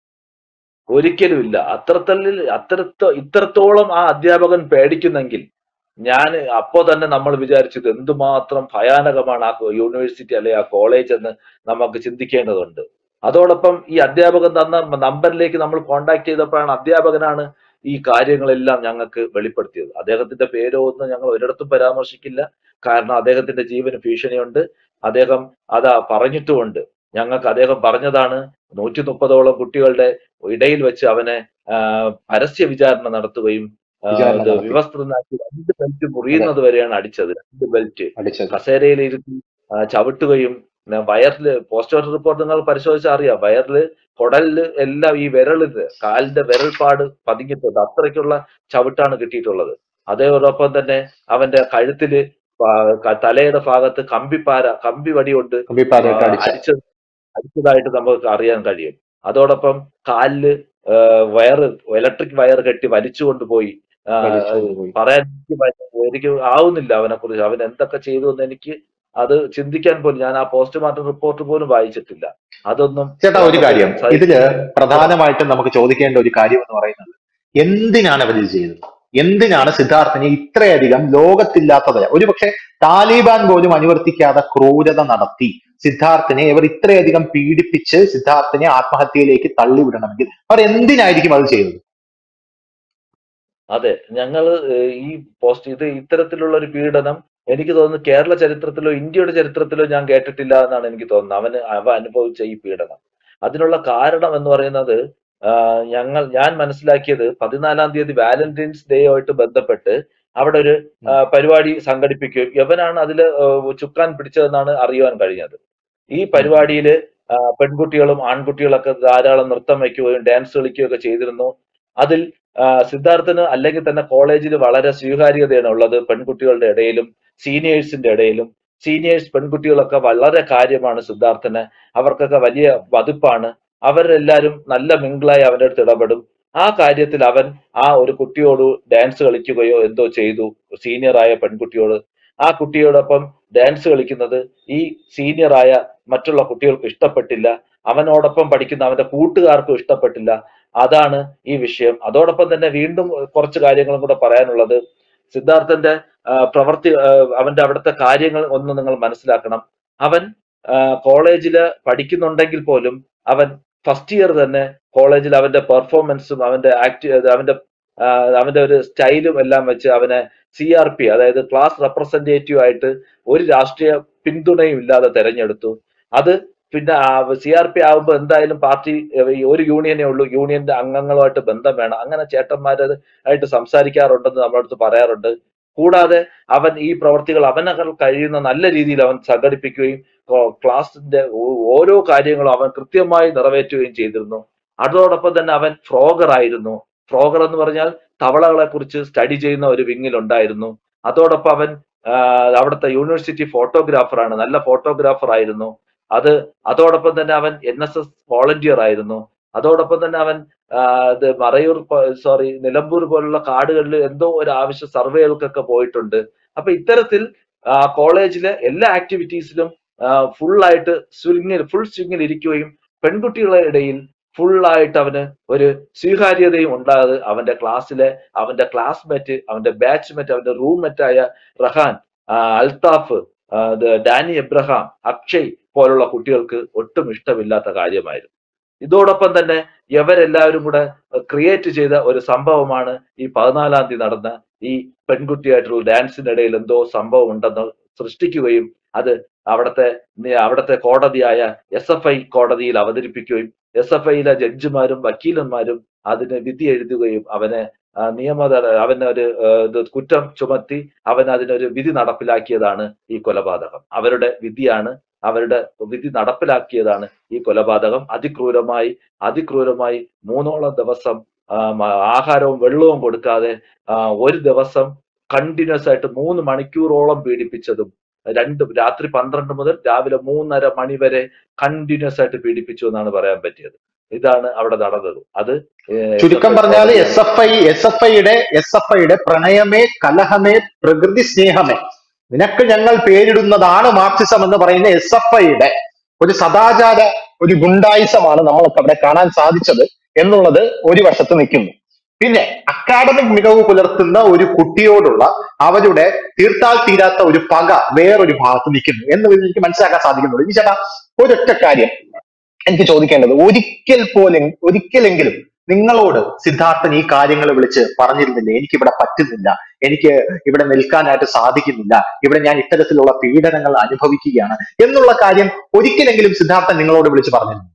ഒരിക്കലും ഇല്ല അത്രത്തല്ലിൽ അത്രത്തോ ഇത്രത്തോളം ആ അധ്യാപകൻ പേടിക്കുന്നെങ്കിൽ ഞാൻ അപ്പോ തന്നെ നമ്മൾ വിചാരിച്ചത് എന്തുമാത്രം ഭയാനകമാണ് ആ യൂണിവേഴ്സിറ്റി അല്ലെ ആ കോളേജ് എന്ന് നമുക്ക് ചിന്തിക്കേണ്ടതുണ്ട് അതോടൊപ്പം ഈ അധ്യാപകൻ തന്ന നമ്പറിലേക്ക് നമ്മൾ കോണ്ടാക്ട് ചെയ്തപ്പോഴാണ് അധ്യാപകനാണ് ഈ കാര്യങ്ങളെല്ലാം ഞങ്ങൾക്ക് വെളിപ്പെടുത്തിയത് അദ്ദേഹത്തിന്റെ പേരോ ഒന്നും ഞങ്ങൾ ഒരിടത്തും പരാമർശിക്കില്ല കാരണം അദ്ദേഹത്തിന്റെ ജീവന് ഭീഷണിയുണ്ട് അദ്ദേഹം അതാ പറഞ്ഞിട്ടുമുണ്ട് ഞങ്ങൾക്ക് അദ്ദേഹം പറഞ്ഞതാണ് നൂറ്റി മുപ്പതോളം കുട്ടികളുടെ ഇടയിൽ വെച്ച് അവനെ ആ, പരസ്യ വിചാരണ നടത്തുകയും ആ, വിചാരണ ഇത് നടത്തി. വിവസ്ത്രനാക്കി രണ്ട് ബെൽറ്റ് മുറിയുന്നത് വരെയാണ് അടിച്ചത് രണ്ട് ബെൽറ്റ് അടിച്ചത് കസേരയിൽ ഇരുത്തി ആ, ചവിട്ടുകയും പിന്നെ വയറില് പോസ്റ്റ്മോർട്ടം റിപ്പോർട്ട് നിങ്ങൾ പരിശോധിച്ചാൽ അറിയാം വയറില് കുടലില് എല്ലാം ഈ വിരലില് കാലിന്റെ വിരൽപ്പാട് പതിഞ്ഞിട്ടുണ്ട് അത്രയ്ക്കുള്ള ചവിട്ടാണ് കിട്ടിയിട്ടുള്ളത് അതേപോടൊപ്പം തന്നെ അവന്റെ കഴുത്തില് പ- ക- തലയുടെ ഭാഗത്ത് കമ്പിപ്പാര കമ്പി വടി കൊണ്ട് കമ്പിപ്പാരയിട്ട് ആ, അടിച്ച അടിച്ചത് അടിച്ചതായിട്ട് നമുക്ക് അറിയാൻ കഴിയും അതോടൊപ്പം കാലില് ആ, വയറ് ഇലക്ട്രിക് വയർ കെട്ടി വലിച്ചുകൊണ്ട് പോയി ആ, വലിച്ചുകൊണ്ട് പോയി. പറയാൻ എനിക്ക് ഭയ- എനിക്ക് ആവുന്നില്ല അവനെ കുറിച്ച് അവൻ എന്തൊക്കെ ചെയ്തു എന്ന് എനിക്ക് അത് ചിന്തിക്കാൻ പോലും ഞാൻ ആ പോസ്റ്റ്മോർട്ടം റിപ്പോർട്ട് പോലും വായിച്ചിട്ടില്ല അതൊന്നും ചേട്ടാ ഒരു നമുക്ക് കാര്യം സഹിക്കാൻ ഇതില് പ്രധാനമായിട്ടും നമുക്ക് ചോദിക്കേണ്ട ഒരു കാര്യം എന്ന് പറയുന്നത് എന്തിനാണ് അവർ ഇത് ചെയ്തത് എന്തിനാണ് സിദ്ധാർത്ഥിനെ ഇത്രയധികം ലോകത്തില്ലാത്തത് ഒരുപക്ഷെ താലിബാൻ പോലും അനുവർത്തിക്കാതെ ക്രൂരത നടത്തി സിദ്ധാർത്ഥിനെ ഇവർ ഇത്രയധികം പീഡിപ്പിച്ച് സിദ്ധാർത്ഥിനെ ആത്മഹത്യയിലേക്ക് തള്ളിവിടണമെങ്കിൽ അവർ എന്തിനായിരിക്കും അത് ചെയ്തത് അതെ ഞങ്ങള് ഏഹ്, ഈ പോസ്റ്റ് ഇത് ഇത്തരത്തിലുള്ള ഒരു പീഡനം എനിക്ക് തോന്നുന്നു കേരള ചരിത്രത്തിലോ ഇന്ത്യയുടെ ചരിത്രത്തിലോ ഞാൻ കേട്ടിട്ടില്ല എന്നാണ് എനിക്ക് തോന്നുന്നത് അവന് അവ അനുഭവിച്ച ഈ പീഡനം അതിനുള്ള കാരണം എന്ന് പറയുന്നത് ആഹ്, ഞങ്ങൾ ഞാൻ മനസ്സിലാക്കിയത് പതിനാലാം തീയതി വാലന്റൈൻസ് ഡേ ആയിട്ട് ബന്ധപ്പെട്ട് അവിടെ ഒരു ആഹ്, പരിപാടി സംഘടിപ്പിക്കുകയും യവനാണ് അതിൽ ചുക്കാൻ പിടിച്ചതെന്നാണ് അറിയുവാൻ കഴിഞ്ഞത് ഈ പരിപാടിയില് ആഹ്, പെൺകുട്ടികളും ആൺകുട്ടികളൊക്കെ ധാരാളം നൃത്തം വയ്ക്കുകയും ഡാൻസ് കളിക്കുകയും ഒക്കെ ചെയ്തിരുന്നു അതിൽ ആ, സിദ്ധാർത്ഥന് അല്ലെങ്കിൽ തന്നെ കോളേജിൽ വളരെ സ്വീകാര്യതയാണ് ഉള്ളത് പെൺകുട്ടികളുടെ ഇടയിലും സീനിയേഴ്സിന്റെ ഇടയിലും സീനിയേഴ്സ് പെൺകുട്ടികളൊക്കെ വളരെ കാര്യമാണ് സിദ്ധാർത്ഥന് അവർക്കൊക്കെ വലിയ വതുപ്പാണ് അവരെല്ലാരും നല്ല മിങ്കിളായി അവന്റെ അടുത്ത് ഇടപെടും ആ കാര്യത്തിൽ അവൻ ആ ഒരു കുട്ടിയോട് ഡാൻസ് കളിക്കുകയോ എന്തോ ചെയ്തു സീനിയറായ പെൺകുട്ടിയോട് ആ കുട്ടിയോടൊപ്പം ഡാൻസ് കളിക്കുന്നത് ഈ സീനിയറായ മറ്റുള്ള കുട്ടികൾക്ക് ഇഷ്ടപ്പെട്ടില്ല അവനോടൊപ്പം പഠിക്കുന്ന അവന്റെ കൂട്ടുകാർക്കും ഇഷ്ടപ്പെട്ടില്ല അതാണ് ഈ വിഷയം അതോടൊപ്പം തന്നെ വീണ്ടും കുറച്ച് കാര്യങ്ങളും കൂടെ പറയാനുള്ളത് സിദ്ധാർത്ഥന്റെ ആ, പ്രവർത്തി ആ, അവന്റെ അവിടുത്തെ കാര്യങ്ങൾ ഒന്ന് നിങ്ങൾ മനസ്സിലാക്കണം അവൻ കോളേജില് പഠിക്കുന്നുണ്ടെങ്കിൽ പോലും അവൻ ഫസ്റ്റ് ഇയർ തന്നെ കോളേജിൽ അവന്റെ പെർഫോമൻസും അവന്റെ ആക്ടി അവന്റെ ആ, അവന്റെ ഒരു സ്റ്റൈലും എല്ലാം വെച്ച് അവനെ സി ആർ പി അതായത് ക്ലാസ് റെപ്രസെന്റേറ്റീവ് ആയിട്ട് ഒരു രാഷ്ട്രീയ പിന്തുണയും ഇല്ലാതെ തെരഞ്ഞെടുത്തു അത് പിന്നെ സി ആർ പി ആവുമ്പോൾ എന്തായാലും പാർട്ടി ഏഹ്, ഈ ഒരു യൂണിയനേ ഉള്ളൂ യൂണിയന്റെ അംഗങ്ങളുമായിട്ട് ബന്ധം വേണം അങ്ങനെ ചേട്ടന്മാര് ആയിട്ട് സംസാരിക്കാറുണ്ടെന്ന് നമ്മുടെ അടുത്ത് പറയാറുണ്ട് കൂടാതെ അവൻ ഈ പ്രവർത്തികൾ അവനകൾ കഴിയുന്ന നല്ല രീതിയിൽ അവൻ സംഘടിപ്പിക്കുകയും ക്ലാ- ക്ലാസിന്റെ ഓ- ഓരോ കാര്യങ്ങളും അവൻ കൃത്യമായി നിറവേറ്റുകയും ചെയ്തിരുന്നു അതോടൊപ്പം തന്നെ അവൻ ഫ്രോഗർ ആയിരുന്നു ഫ്രോഗർ എന്ന് പറഞ്ഞാൽ തവളകളെ കുറിച്ച് സ്റ്റഡി ചെയ്യുന്ന ഒരു വിങ്ങിൽ ഉണ്ടായിരുന്നു അതോടൊപ്പം അവൻ ആ, അവിടുത്തെ യൂണിവേഴ്സിറ്റി ഫോട്ടോഗ്രാഫറാണ് നല്ല ഫോട്ടോഗ്രാഫർ ആയിരുന്നു അത് അതോടൊപ്പം തന്നെ അവൻ എൻ എസ് എസ് വോളണ്ടിയർ ആയിരുന്നു അതോടൊപ്പം തന്നെ അവൻ ആ, ഇത് മറയൂർ സോറി നിലമ്പൂർ പോലുള്ള കാടുകളിൽ എന്തോ ഒരു ആവശ്യ സർവേകൾക്കൊക്കെ പോയിട്ടുണ്ട് അപ്പൊ ഇത്തരത്തിൽ ആ, കോളേജിലെ എല്ലാ ആക്ടിവിറ്റീസിലും ഫുൾ ആയിട്ട് സ്വിങ്ങിൽ ഫുൾ സ്വിങ്ങിൽ ഇരിക്കുകയും പെൺകുട്ടികളുടെ ഇടയിൽ full ആയിട്ട് അവന് ഒരു സ്വീകാര്യതയും ഉണ്ടായത് അവന്റെ ക്ലാസ്സിലെ അവന്റെ ക്ലാസ്മേറ്റ് അവന്റെ ബാച്ച്മേറ്റ് അവന്റെ റൂംമേറ്റ് ആയ റഹാൻ ആ, അൽത്താഫ് ആ, ഇത് ഡാനി എബ്രഹാം അക്ഷയ് പോലുള്ള കുട്ടികൾക്ക് ഒട്ടും ഇഷ്ടമില്ലാത്ത കാര്യമായിരുന്നു ഇതോടൊപ്പം തന്നെ ഇവരെല്ലാവരും കൂടെ ക്രിയേറ്റ് ചെയ്ത ഒരു സംഭവമാണ് ഈ പതിനാലാം തീയതി നടന്ന ഈ പെൺകുട്ടിയായിട്ടുള്ള ഡാൻസിനിടയിൽ എന്തോ സംഭവം ഉണ്ടെന്ന് സൃഷ്ടിക്കുകയും അത് അവിടുത്തെ നി- അവിടുത്തെ കോടതിയായ എസ് എഫ് ഐ കോടതിയിൽ അവതരിപ്പിക്കുകയും എസ് എഫ് ഐയിലെ ജഡ്ജിമാരും വക്കീലന്മാരും അതിന് വിധി എഴുതുകയും അവനെ ആ, നിയമ അവന് ഒരു ആ, ഇത് കുറ്റം ചുമത്തി അവൻ അതിനൊരു വിധി നടപ്പിലാക്കിയതാണ് ഈ കൊലപാതകം അവരുടെ വിധിയാണ് അവരുടെ വിധി നടപ്പിലാക്കിയതാണ് ഈ കൊലപാതകം അതിക്രൂരമായി അതിക്രൂരമായി മൂന്നോളം ദിവസം ആ, മ- ആഹാരവും വെള്ളവും കൊടുക്കാതെ ആ, ഒരു ദിവസം കണ്ടിന്യൂസ് ആയിട്ട് മൂന്ന് മണിക്കൂറോളം പീഡിപ്പിച്ചതും രണ്ട് രാത്രി പന്ത്രണ്ട് മുതൽ രാവിലെ മൂന്നര മണി വരെ കണ്ടിന്യൂസ് ആയിട്ട് പീഡിപ്പിച്ചു എന്നാണ് പറയാൻ പറ്റിയത് ഇതാണ് അവിടെ നടന്നത് അത് ഏഹ്, ചുരുക്കം SFI പറഞ്ഞാൽ കോടതിയാണ്. S F I S F ഐയുടെ എസ് എഫ് ഐയുടെ പ്രണയമേ കലഹമേ പ്രകൃതി സ്നേഹമേ നിനക്ക് ഞങ്ങൾ പേരിടുന്നതാണ് മാർക്സിസം എന്ന് പറയുന്ന എസ് എഫ് ഐയുടെ ഒരു സദാചാര ഒരു ഗുണ്ടായിസമാണ് നമ്മളൊക്കെ അവിടെ കാണാൻ സാധിച്ചത് എന്നുള്ളത് ഒരു വശത്ത് നിൽക്കുന്നു പിന്നെ അക്കാഡമിക് മികവ് പുലർത്തുന്ന ഒരു കുട്ടിയോടുള്ള അവരുടെ തീർത്താൽ തീരാത്ത ഒരു പക വേറൊരു ഭാഗത്ത് നിൽക്കുന്നു എന്ന് എനിക്ക് മനസ്സിലാക്കാൻ സാധിക്കുന്നുള്ളൂ ഇനി ചേട്ടാ ഒരൊറ്റ കാര്യം എനിക്ക് ചോദിക്കേണ്ടത് ഒരിക്കൽ പോലും ഒരിക്കലെങ്കിലും നിങ്ങളോട് സിദ്ധാർത്ഥൻ ഈ കാര്യങ്ങൾ വിളിച്ച് പറഞ്ഞിരുന്നില്ല എനിക്ക് ഇവിടെ പറ്റുന്നില്ല എനിക്ക് ഇവിടെ നിൽക്കാനായിട്ട് സാധിക്കുന്നില്ല ഇവിടെ ഞാൻ ഇത്തരത്തിലുള്ള പീഡനങ്ങൾ അനുഭവിക്കുകയാണ് എന്നുള്ള കാര്യം ഒരിക്കലെങ്കിലും സിദ്ധാർത്ഥൻ നിങ്ങളോട് വിളിച്ച് പറഞ്ഞിരുന്നു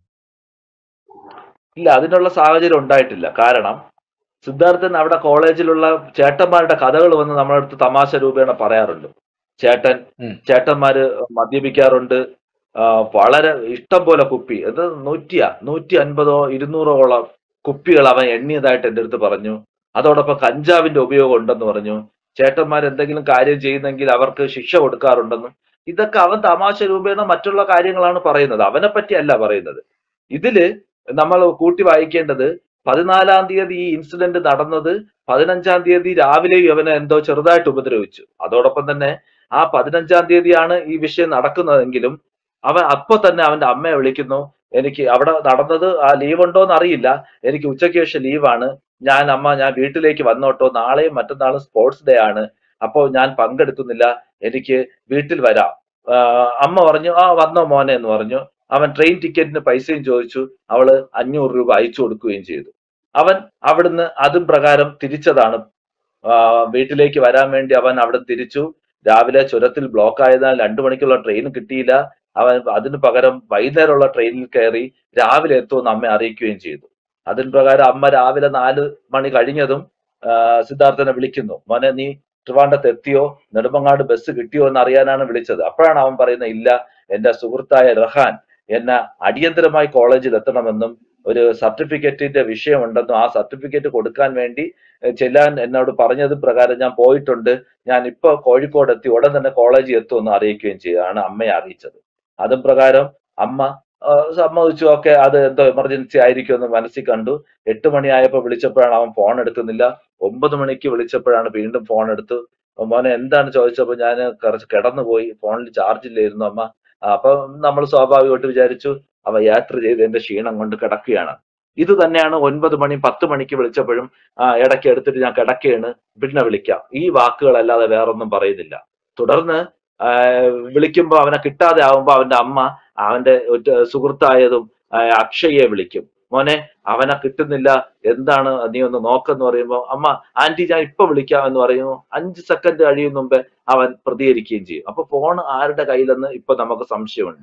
ഇല്ല അതിനുള്ള സാഹചര്യം ഉണ്ടായിട്ടില്ല കാരണം സിദ്ധാർത്ഥൻ അവിടെ കോളേജിലുള്ള ചേട്ടന്മാരുടെ കഥകൾ വന്ന് നമ്മുടെ അടുത്ത് തമാശ രൂപേണ പറയാറുണ്ട് ചേട്ടൻ ഉം. ചേട്ടന്മാര് മദ്യപിക്കാറുണ്ട് ആ, വളരെ ഇഷ്ടം പോലെ കുപ്പി അത് നൂറ്റിയാ നൂറ്റി അൻപതോ ഇരുന്നൂറോളം കുപ്പികൾ അവൻ എണ്ണിയതായിട്ട് എൻ്റെ അടുത്ത് പറഞ്ഞു അതോടൊപ്പം കഞ്ചാവിന്റെ ഉപയോഗം ഉണ്ടെന്ന് പറഞ്ഞു ചേട്ടന്മാർ എന്തെങ്കിലും കാര്യം ചെയ്യുന്നെങ്കിൽ അവർക്ക് ശിക്ഷ കൊടുക്കാറുണ്ടെന്നും ഇതൊക്കെ അവൻ തമാശ രൂപേണ മറ്റുള്ള കാര്യങ്ങളാണ് പറയുന്നത് അവനെ പറ്റിയല്ല പറയുന്നത് ഇതില് നമ്മൾ കൂട്ടി വായിക്കേണ്ടത് പതിനാലാം തീയതി ഈ ഇൻസിഡന്റ് നടന്നത് പതിനഞ്ചാം തീയതി രാവിലെ ഇവനെ എന്തോ ചെറുതായിട്ട് ഉപദ്രവിച്ചു അതോടൊപ്പം തന്നെ ആ പതിനഞ്ചാം തീയതിയാണ് ഈ വിഷയം നടക്കുന്നതെങ്കിലും അവൻ അപ്പൊ തന്നെ അവന്റെ അമ്മയെ വിളിക്കുന്നു എനിക്ക് അവിടെ നടന്നത് ആ ലീവ് ഉണ്ടോ എന്ന് അറിയില്ല എനിക്ക് ഉച്ചയ്ക്ക് ശേഷം ലീവാണ് ഞാൻ അമ്മ ഞാൻ വീട്ടിലേക്ക് വന്നോട്ടോ നാളെയും മറ്റന്നാളും സ്പോർട്സ് ഡേ ആണ് അപ്പോൾ ഞാൻ പങ്കെടുക്കുന്നില്ല എനിക്ക് വീട്ടിൽ വരാം ആഹ് അമ്മ പറഞ്ഞു ആ വന്നോ മോനെ എന്ന് പറഞ്ഞു അവൻ ട്രെയിൻ ടിക്കറ്റിന് പൈസയും ചോദിച്ചു അവള് അഞ്ഞൂറ് രൂപ അയച്ചു കൊടുക്കുകയും ചെയ്തു അവൻ അവിടുന്ന് അതും പ്രകാരം തിരിച്ചതാണ് ആ, വീട്ടിലേക്ക് വരാൻ വേണ്ടി അവൻ അവിടെ തിരിച്ചു രാവിലെ ചുരത്തിൽ ബ്ലോക്ക് ആയതിനാൽ രണ്ടു മണിക്കുള്ള ട്രെയിൻ കിട്ടിയില്ല അവൻ അതിന് പകരം വൈകുന്നേരമുള്ള ട്രെയിനിൽ കയറി രാവിലെ എത്തുമെന്ന് അമ്മ അറിയിക്കുകയും ചെയ്തു അതിന് പ്രകാരം അമ്മ രാവിലെ നാല് മണി കഴിഞ്ഞതും ആ, സിദ്ധാർത്ഥനെ വിളിക്കുന്നു മോനെ നീ ട്രിവാൻഡത്ത് എത്തിയോ നെടുമങ്ങാട് ബസ് കിട്ടിയോ എന്ന് അറിയാനാണ് വിളിച്ചത് അപ്പോഴാണ് അവൻ പറയുന്നത് ഇല്ല എന്റെ സുഹൃത്തായ റഹാൻ എന്നെ അടിയന്തരമായി കോളേജിൽ എത്തണമെന്നും ഒരു സർട്ടിഫിക്കറ്റിന്റെ വിഷയമുണ്ടെന്നും ആ സർട്ടിഫിക്കറ്റ് കൊടുക്കാൻ വേണ്ടി എഹ്, ചെല്ലാൻ എന്നോട് പറഞ്ഞത് പ്രകാരം ഞാൻ പോയിട്ടുണ്ട് ഞാൻ ഇപ്പൊ കോഴിക്കോട് എത്തി ഉടൻ തന്നെ കോളേജിൽ എത്തുമെന്ന് അറിയിക്കുകയും ചെയ്തതാണ് അമ്മയെ അറിയിച്ചത് അതും പ്രകാരം അമ്മ ആ, സമ്മതിച്ചു ഓക്കെ അത് എന്തോ എമർജൻസി ആയിരിക്കും എന്ന് മനസ്സിൽ കണ്ടു എട്ട് മണിയായപ്പോൾ വിളിച്ചപ്പോഴാണ് അവൻ ഫോൺ എടുക്കുന്നില്ല ഒമ്പത് മണിക്ക് വിളിച്ചപ്പോഴാണ് വീണ്ടും ഫോൺ എടുത്തു മോനെ എന്താണ് ചോദിച്ചപ്പോൾ ഞാൻ കുറച്ച് കിടന്നുപോയി ഫോണിൽ ചാർജ് ഇല്ലായിരുന്നു അമ്മ ആ, അപ്പൊ നമ്മൾ സ്വാഭാവികമായിട്ട് വിചാരിച്ചു അവ യാത്ര ചെയ്തതിന്റെ ക്ഷീണം കൊണ്ട് കിടക്കുകയാണ് ഇത് തന്നെയാണ് ഒൻപത് മണി പത്ത് മണിക്ക് വിളിച്ചപ്പോഴും ആ ഇടയ്ക്ക് എടുത്തിട്ട് ഞാൻ കിടക്കുകയാണ് പിന്നെ വിളിക്കാം ഈ വാക്കുകളല്ലാതെ വേറൊന്നും പറയുന്നില്ല തുടർന്ന് ആ, വിളിക്കുമ്പോ അവനെ കിട്ടാതെ ആവുമ്പോ അവന്റെ അമ്മ അവന്റെ ഒരു സുഹൃത്തായതും ആ, അക്ഷയെ വിളിക്കും മോനെ അവനെ കിട്ടുന്നില്ല എന്താണ് നീ ഒന്ന് നോക്കെന്ന് പറയുമ്പോൾ അമ്മ ആന്റി ഞാൻ ഇപ്പൊ വിളിക്കാം എന്ന് പറയുന്നു അഞ്ച് സെക്കൻഡ് കഴിയും മുമ്പേ അവൻ പ്രതികരിക്കുകയും ചെയ്യും അപ്പൊ ഫോൺ ആരുടെ കയ്യിലെന്ന് ഇപ്പൊ നമുക്ക് സംശയമുണ്ട്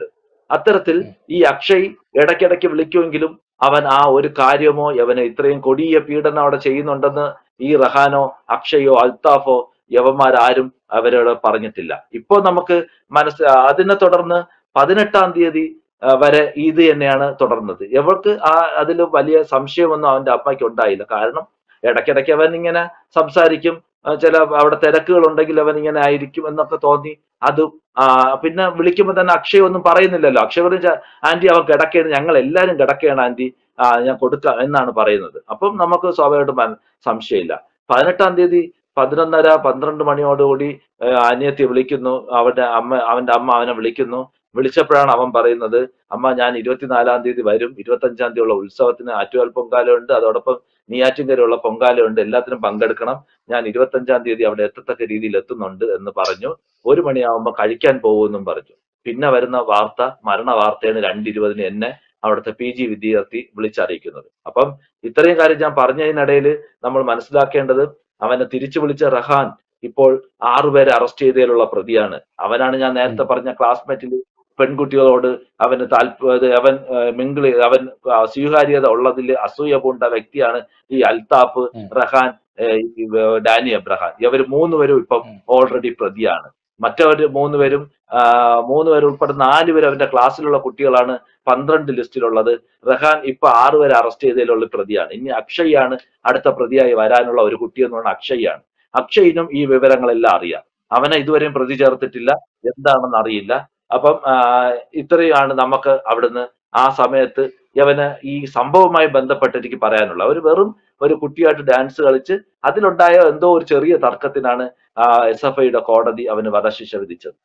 അത്തരത്തിൽ ഉം. ഈ അക്ഷയ് ഇടയ്ക്കിടയ്ക്ക് വിളിക്കുമെങ്കിലും അവൻ ആ ഒരു കാര്യമോ അവന് ഇത്രയും കൊടിയ പീഡനം അവിടെ ചെയ്യുന്നുണ്ടെന്ന് ഈ റഹാനോ അക്ഷയോ അൽത്താഫോ യവന്മാരാരും അവരോട് പറഞ്ഞിട്ടില്ല ഇപ്പോ നമുക്ക് മനസ്സ് അതിനെ തുടർന്ന് പതിനെട്ടാം തീയതി ആ, വരെ ഇത് തന്നെയാണ് തുടർന്നത് ഇവർക്ക് ആ അതിൽ വലിയ സംശയമൊന്നും അവന്റെ അമ്മയ്ക്ക് ഉണ്ടായില്ല കാരണം ഇടയ്ക്കിടയ്ക്ക് അവൻ ഇങ്ങനെ സംസാരിക്കും ആ, ചില അവിടെ തിരക്കുകൾ ഉണ്ടെങ്കിൽ അവൻ ഇങ്ങനെ ആയിരിക്കും എന്നൊക്കെ തോന്നി അത് ആ, പിന്നെ വിളിക്കുമ്പോൾ തന്നെ അക്ഷയ് ഒന്നും പറയുന്നില്ലല്ലോ അക്ഷയ് പറഞ്ഞ ആന്റി അവൻ കിടക്കുകയാണ് ഞങ്ങൾ എല്ലാവരും കിടക്കുകയാണ് ആന്റി ആ, ഞാൻ കൊടുക്കാം എന്നാണ് പറയുന്നത് അപ്പം നമുക്ക് സ്വാഭാവികമായിട്ടും മന- സംശയമില്ല പതിനെട്ടാം തീയതി പതിനൊന്നര പന്ത്രണ്ട് മണിയോടുകൂടി ആ, അനിയത്തി വിളിക്കുന്നു അവന്റെ അമ്മ അവന്റെ അമ്മ അവനെ വിളിക്കുന്നു വിളിച്ചപ്പോഴാണ് അവൻ പറയുന്നത് അമ്മ ഞാൻ ഇരുപത്തിനാലാം തീയതി വരും ഇരുപത്തഞ്ചാം തീയതി ഉള്ള ഉത്സവത്തിന് ആറ്റുകാൽ പൊങ്കാലയുണ്ട് അതോടൊപ്പം നെയ്യാറ്റിൻകരയുള്ള പൊങ്കാലയുണ്ട് എല്ലാത്തിനും പങ്കെടുക്കണം ഞാൻ ഇരുപത്തഞ്ചാം തീയതി അവിടെ എത്തത്തക്ക രീതിയിൽ എത്തുന്നുണ്ട് എന്ന് പറഞ്ഞു ഒരു മണിയാവുമ്പോൾ കഴിക്കാൻ പോകുമെന്നും പറഞ്ഞു പിന്നെ വരുന്ന വാർത്ത മരണ വാർത്തയാണ് രണ്ടിരുപതിന് എന്നെ അവിടുത്തെ പി ജി വിദ്യാർത്ഥി വിളിച്ചറിയിക്കുന്നത് അപ്പം ഇത്രയും കാര്യം ഞാൻ പറഞ്ഞതിനിടയിൽ നമ്മൾ മനസ്സിലാക്കേണ്ടത് അവനെ തിരിച്ചു വിളിച്ച റഹാൻ ഇപ്പോൾ ആറുപേരെ അറസ്റ്റ് ചെയ്തതിലുള്ള പ്രതിയാണ് അവനാണ് ഞാൻ നേരത്തെ പറഞ്ഞ ക്ലാസ്മേറ്റിൽ പെൺകുട്ടികളോട് അവന് താല്പര്യ അവൻ മിങ്കിള് അവൻ ആ, സ്വീകാര്യത ഉള്ളതിൽ അസൂയ പൂണ്ട വ്യക്തിയാണ് ഈ അൽതാഫ് ഉം. റഹാൻ ഏഹ്, ഈ, ഏഹ്, ഡാനി അബ്രഹാൻ ഇവർ മൂന്നുപേരും ഇപ്പം ഉം. ഓൾറെഡി പ്രതിയാണ് മറ്റവര് മൂന്നുപേരും ആ, മൂന്നുപേർ ഉൾപ്പെടെ നാലുപേരും അവന്റെ ക്ലാസ്സിലുള്ള കുട്ടികളാണ് പന്ത്രണ്ട് ലിസ്റ്റിലുള്ളത് റഹാൻ ഇപ്പൊ ആറുപേരെ അറസ്റ്റ് ചെയ്തതിലുള്ള പ്രതിയാണ് ഇനി അക്ഷയാണ് അടുത്ത പ്രതിയായി വരാനുള്ള ഒരു കുട്ടി എന്ന് പറഞ്ഞാൽ അക്ഷയാണ് അക്ഷയിനും ഈ വിവരങ്ങളെല്ലാം അറിയാം അവനെ ഇതുവരെയും പ്രതി ചേർത്തിട്ടില്ല എന്താണെന്ന് അറിയില്ല അപ്പം ആ, ഇത്രയാണ് നമുക്ക് അവിടുന്ന് ആ സമയത്ത് യവന് ഈ സംഭവവുമായി ബന്ധപ്പെട്ട് എനിക്ക് പറയാനുള്ള ഒരു വെറും ഒരു കുട്ടിയായിട്ട് ഡാൻസ് കളിച്ച് അതിലുണ്ടായ എന്തോ ഒരു ചെറിയ തർക്കത്തിനാണ് എസ് എഫ് ഐയുടെ കോടതി അവന് വധശിക്ഷ വിധിച്ചത്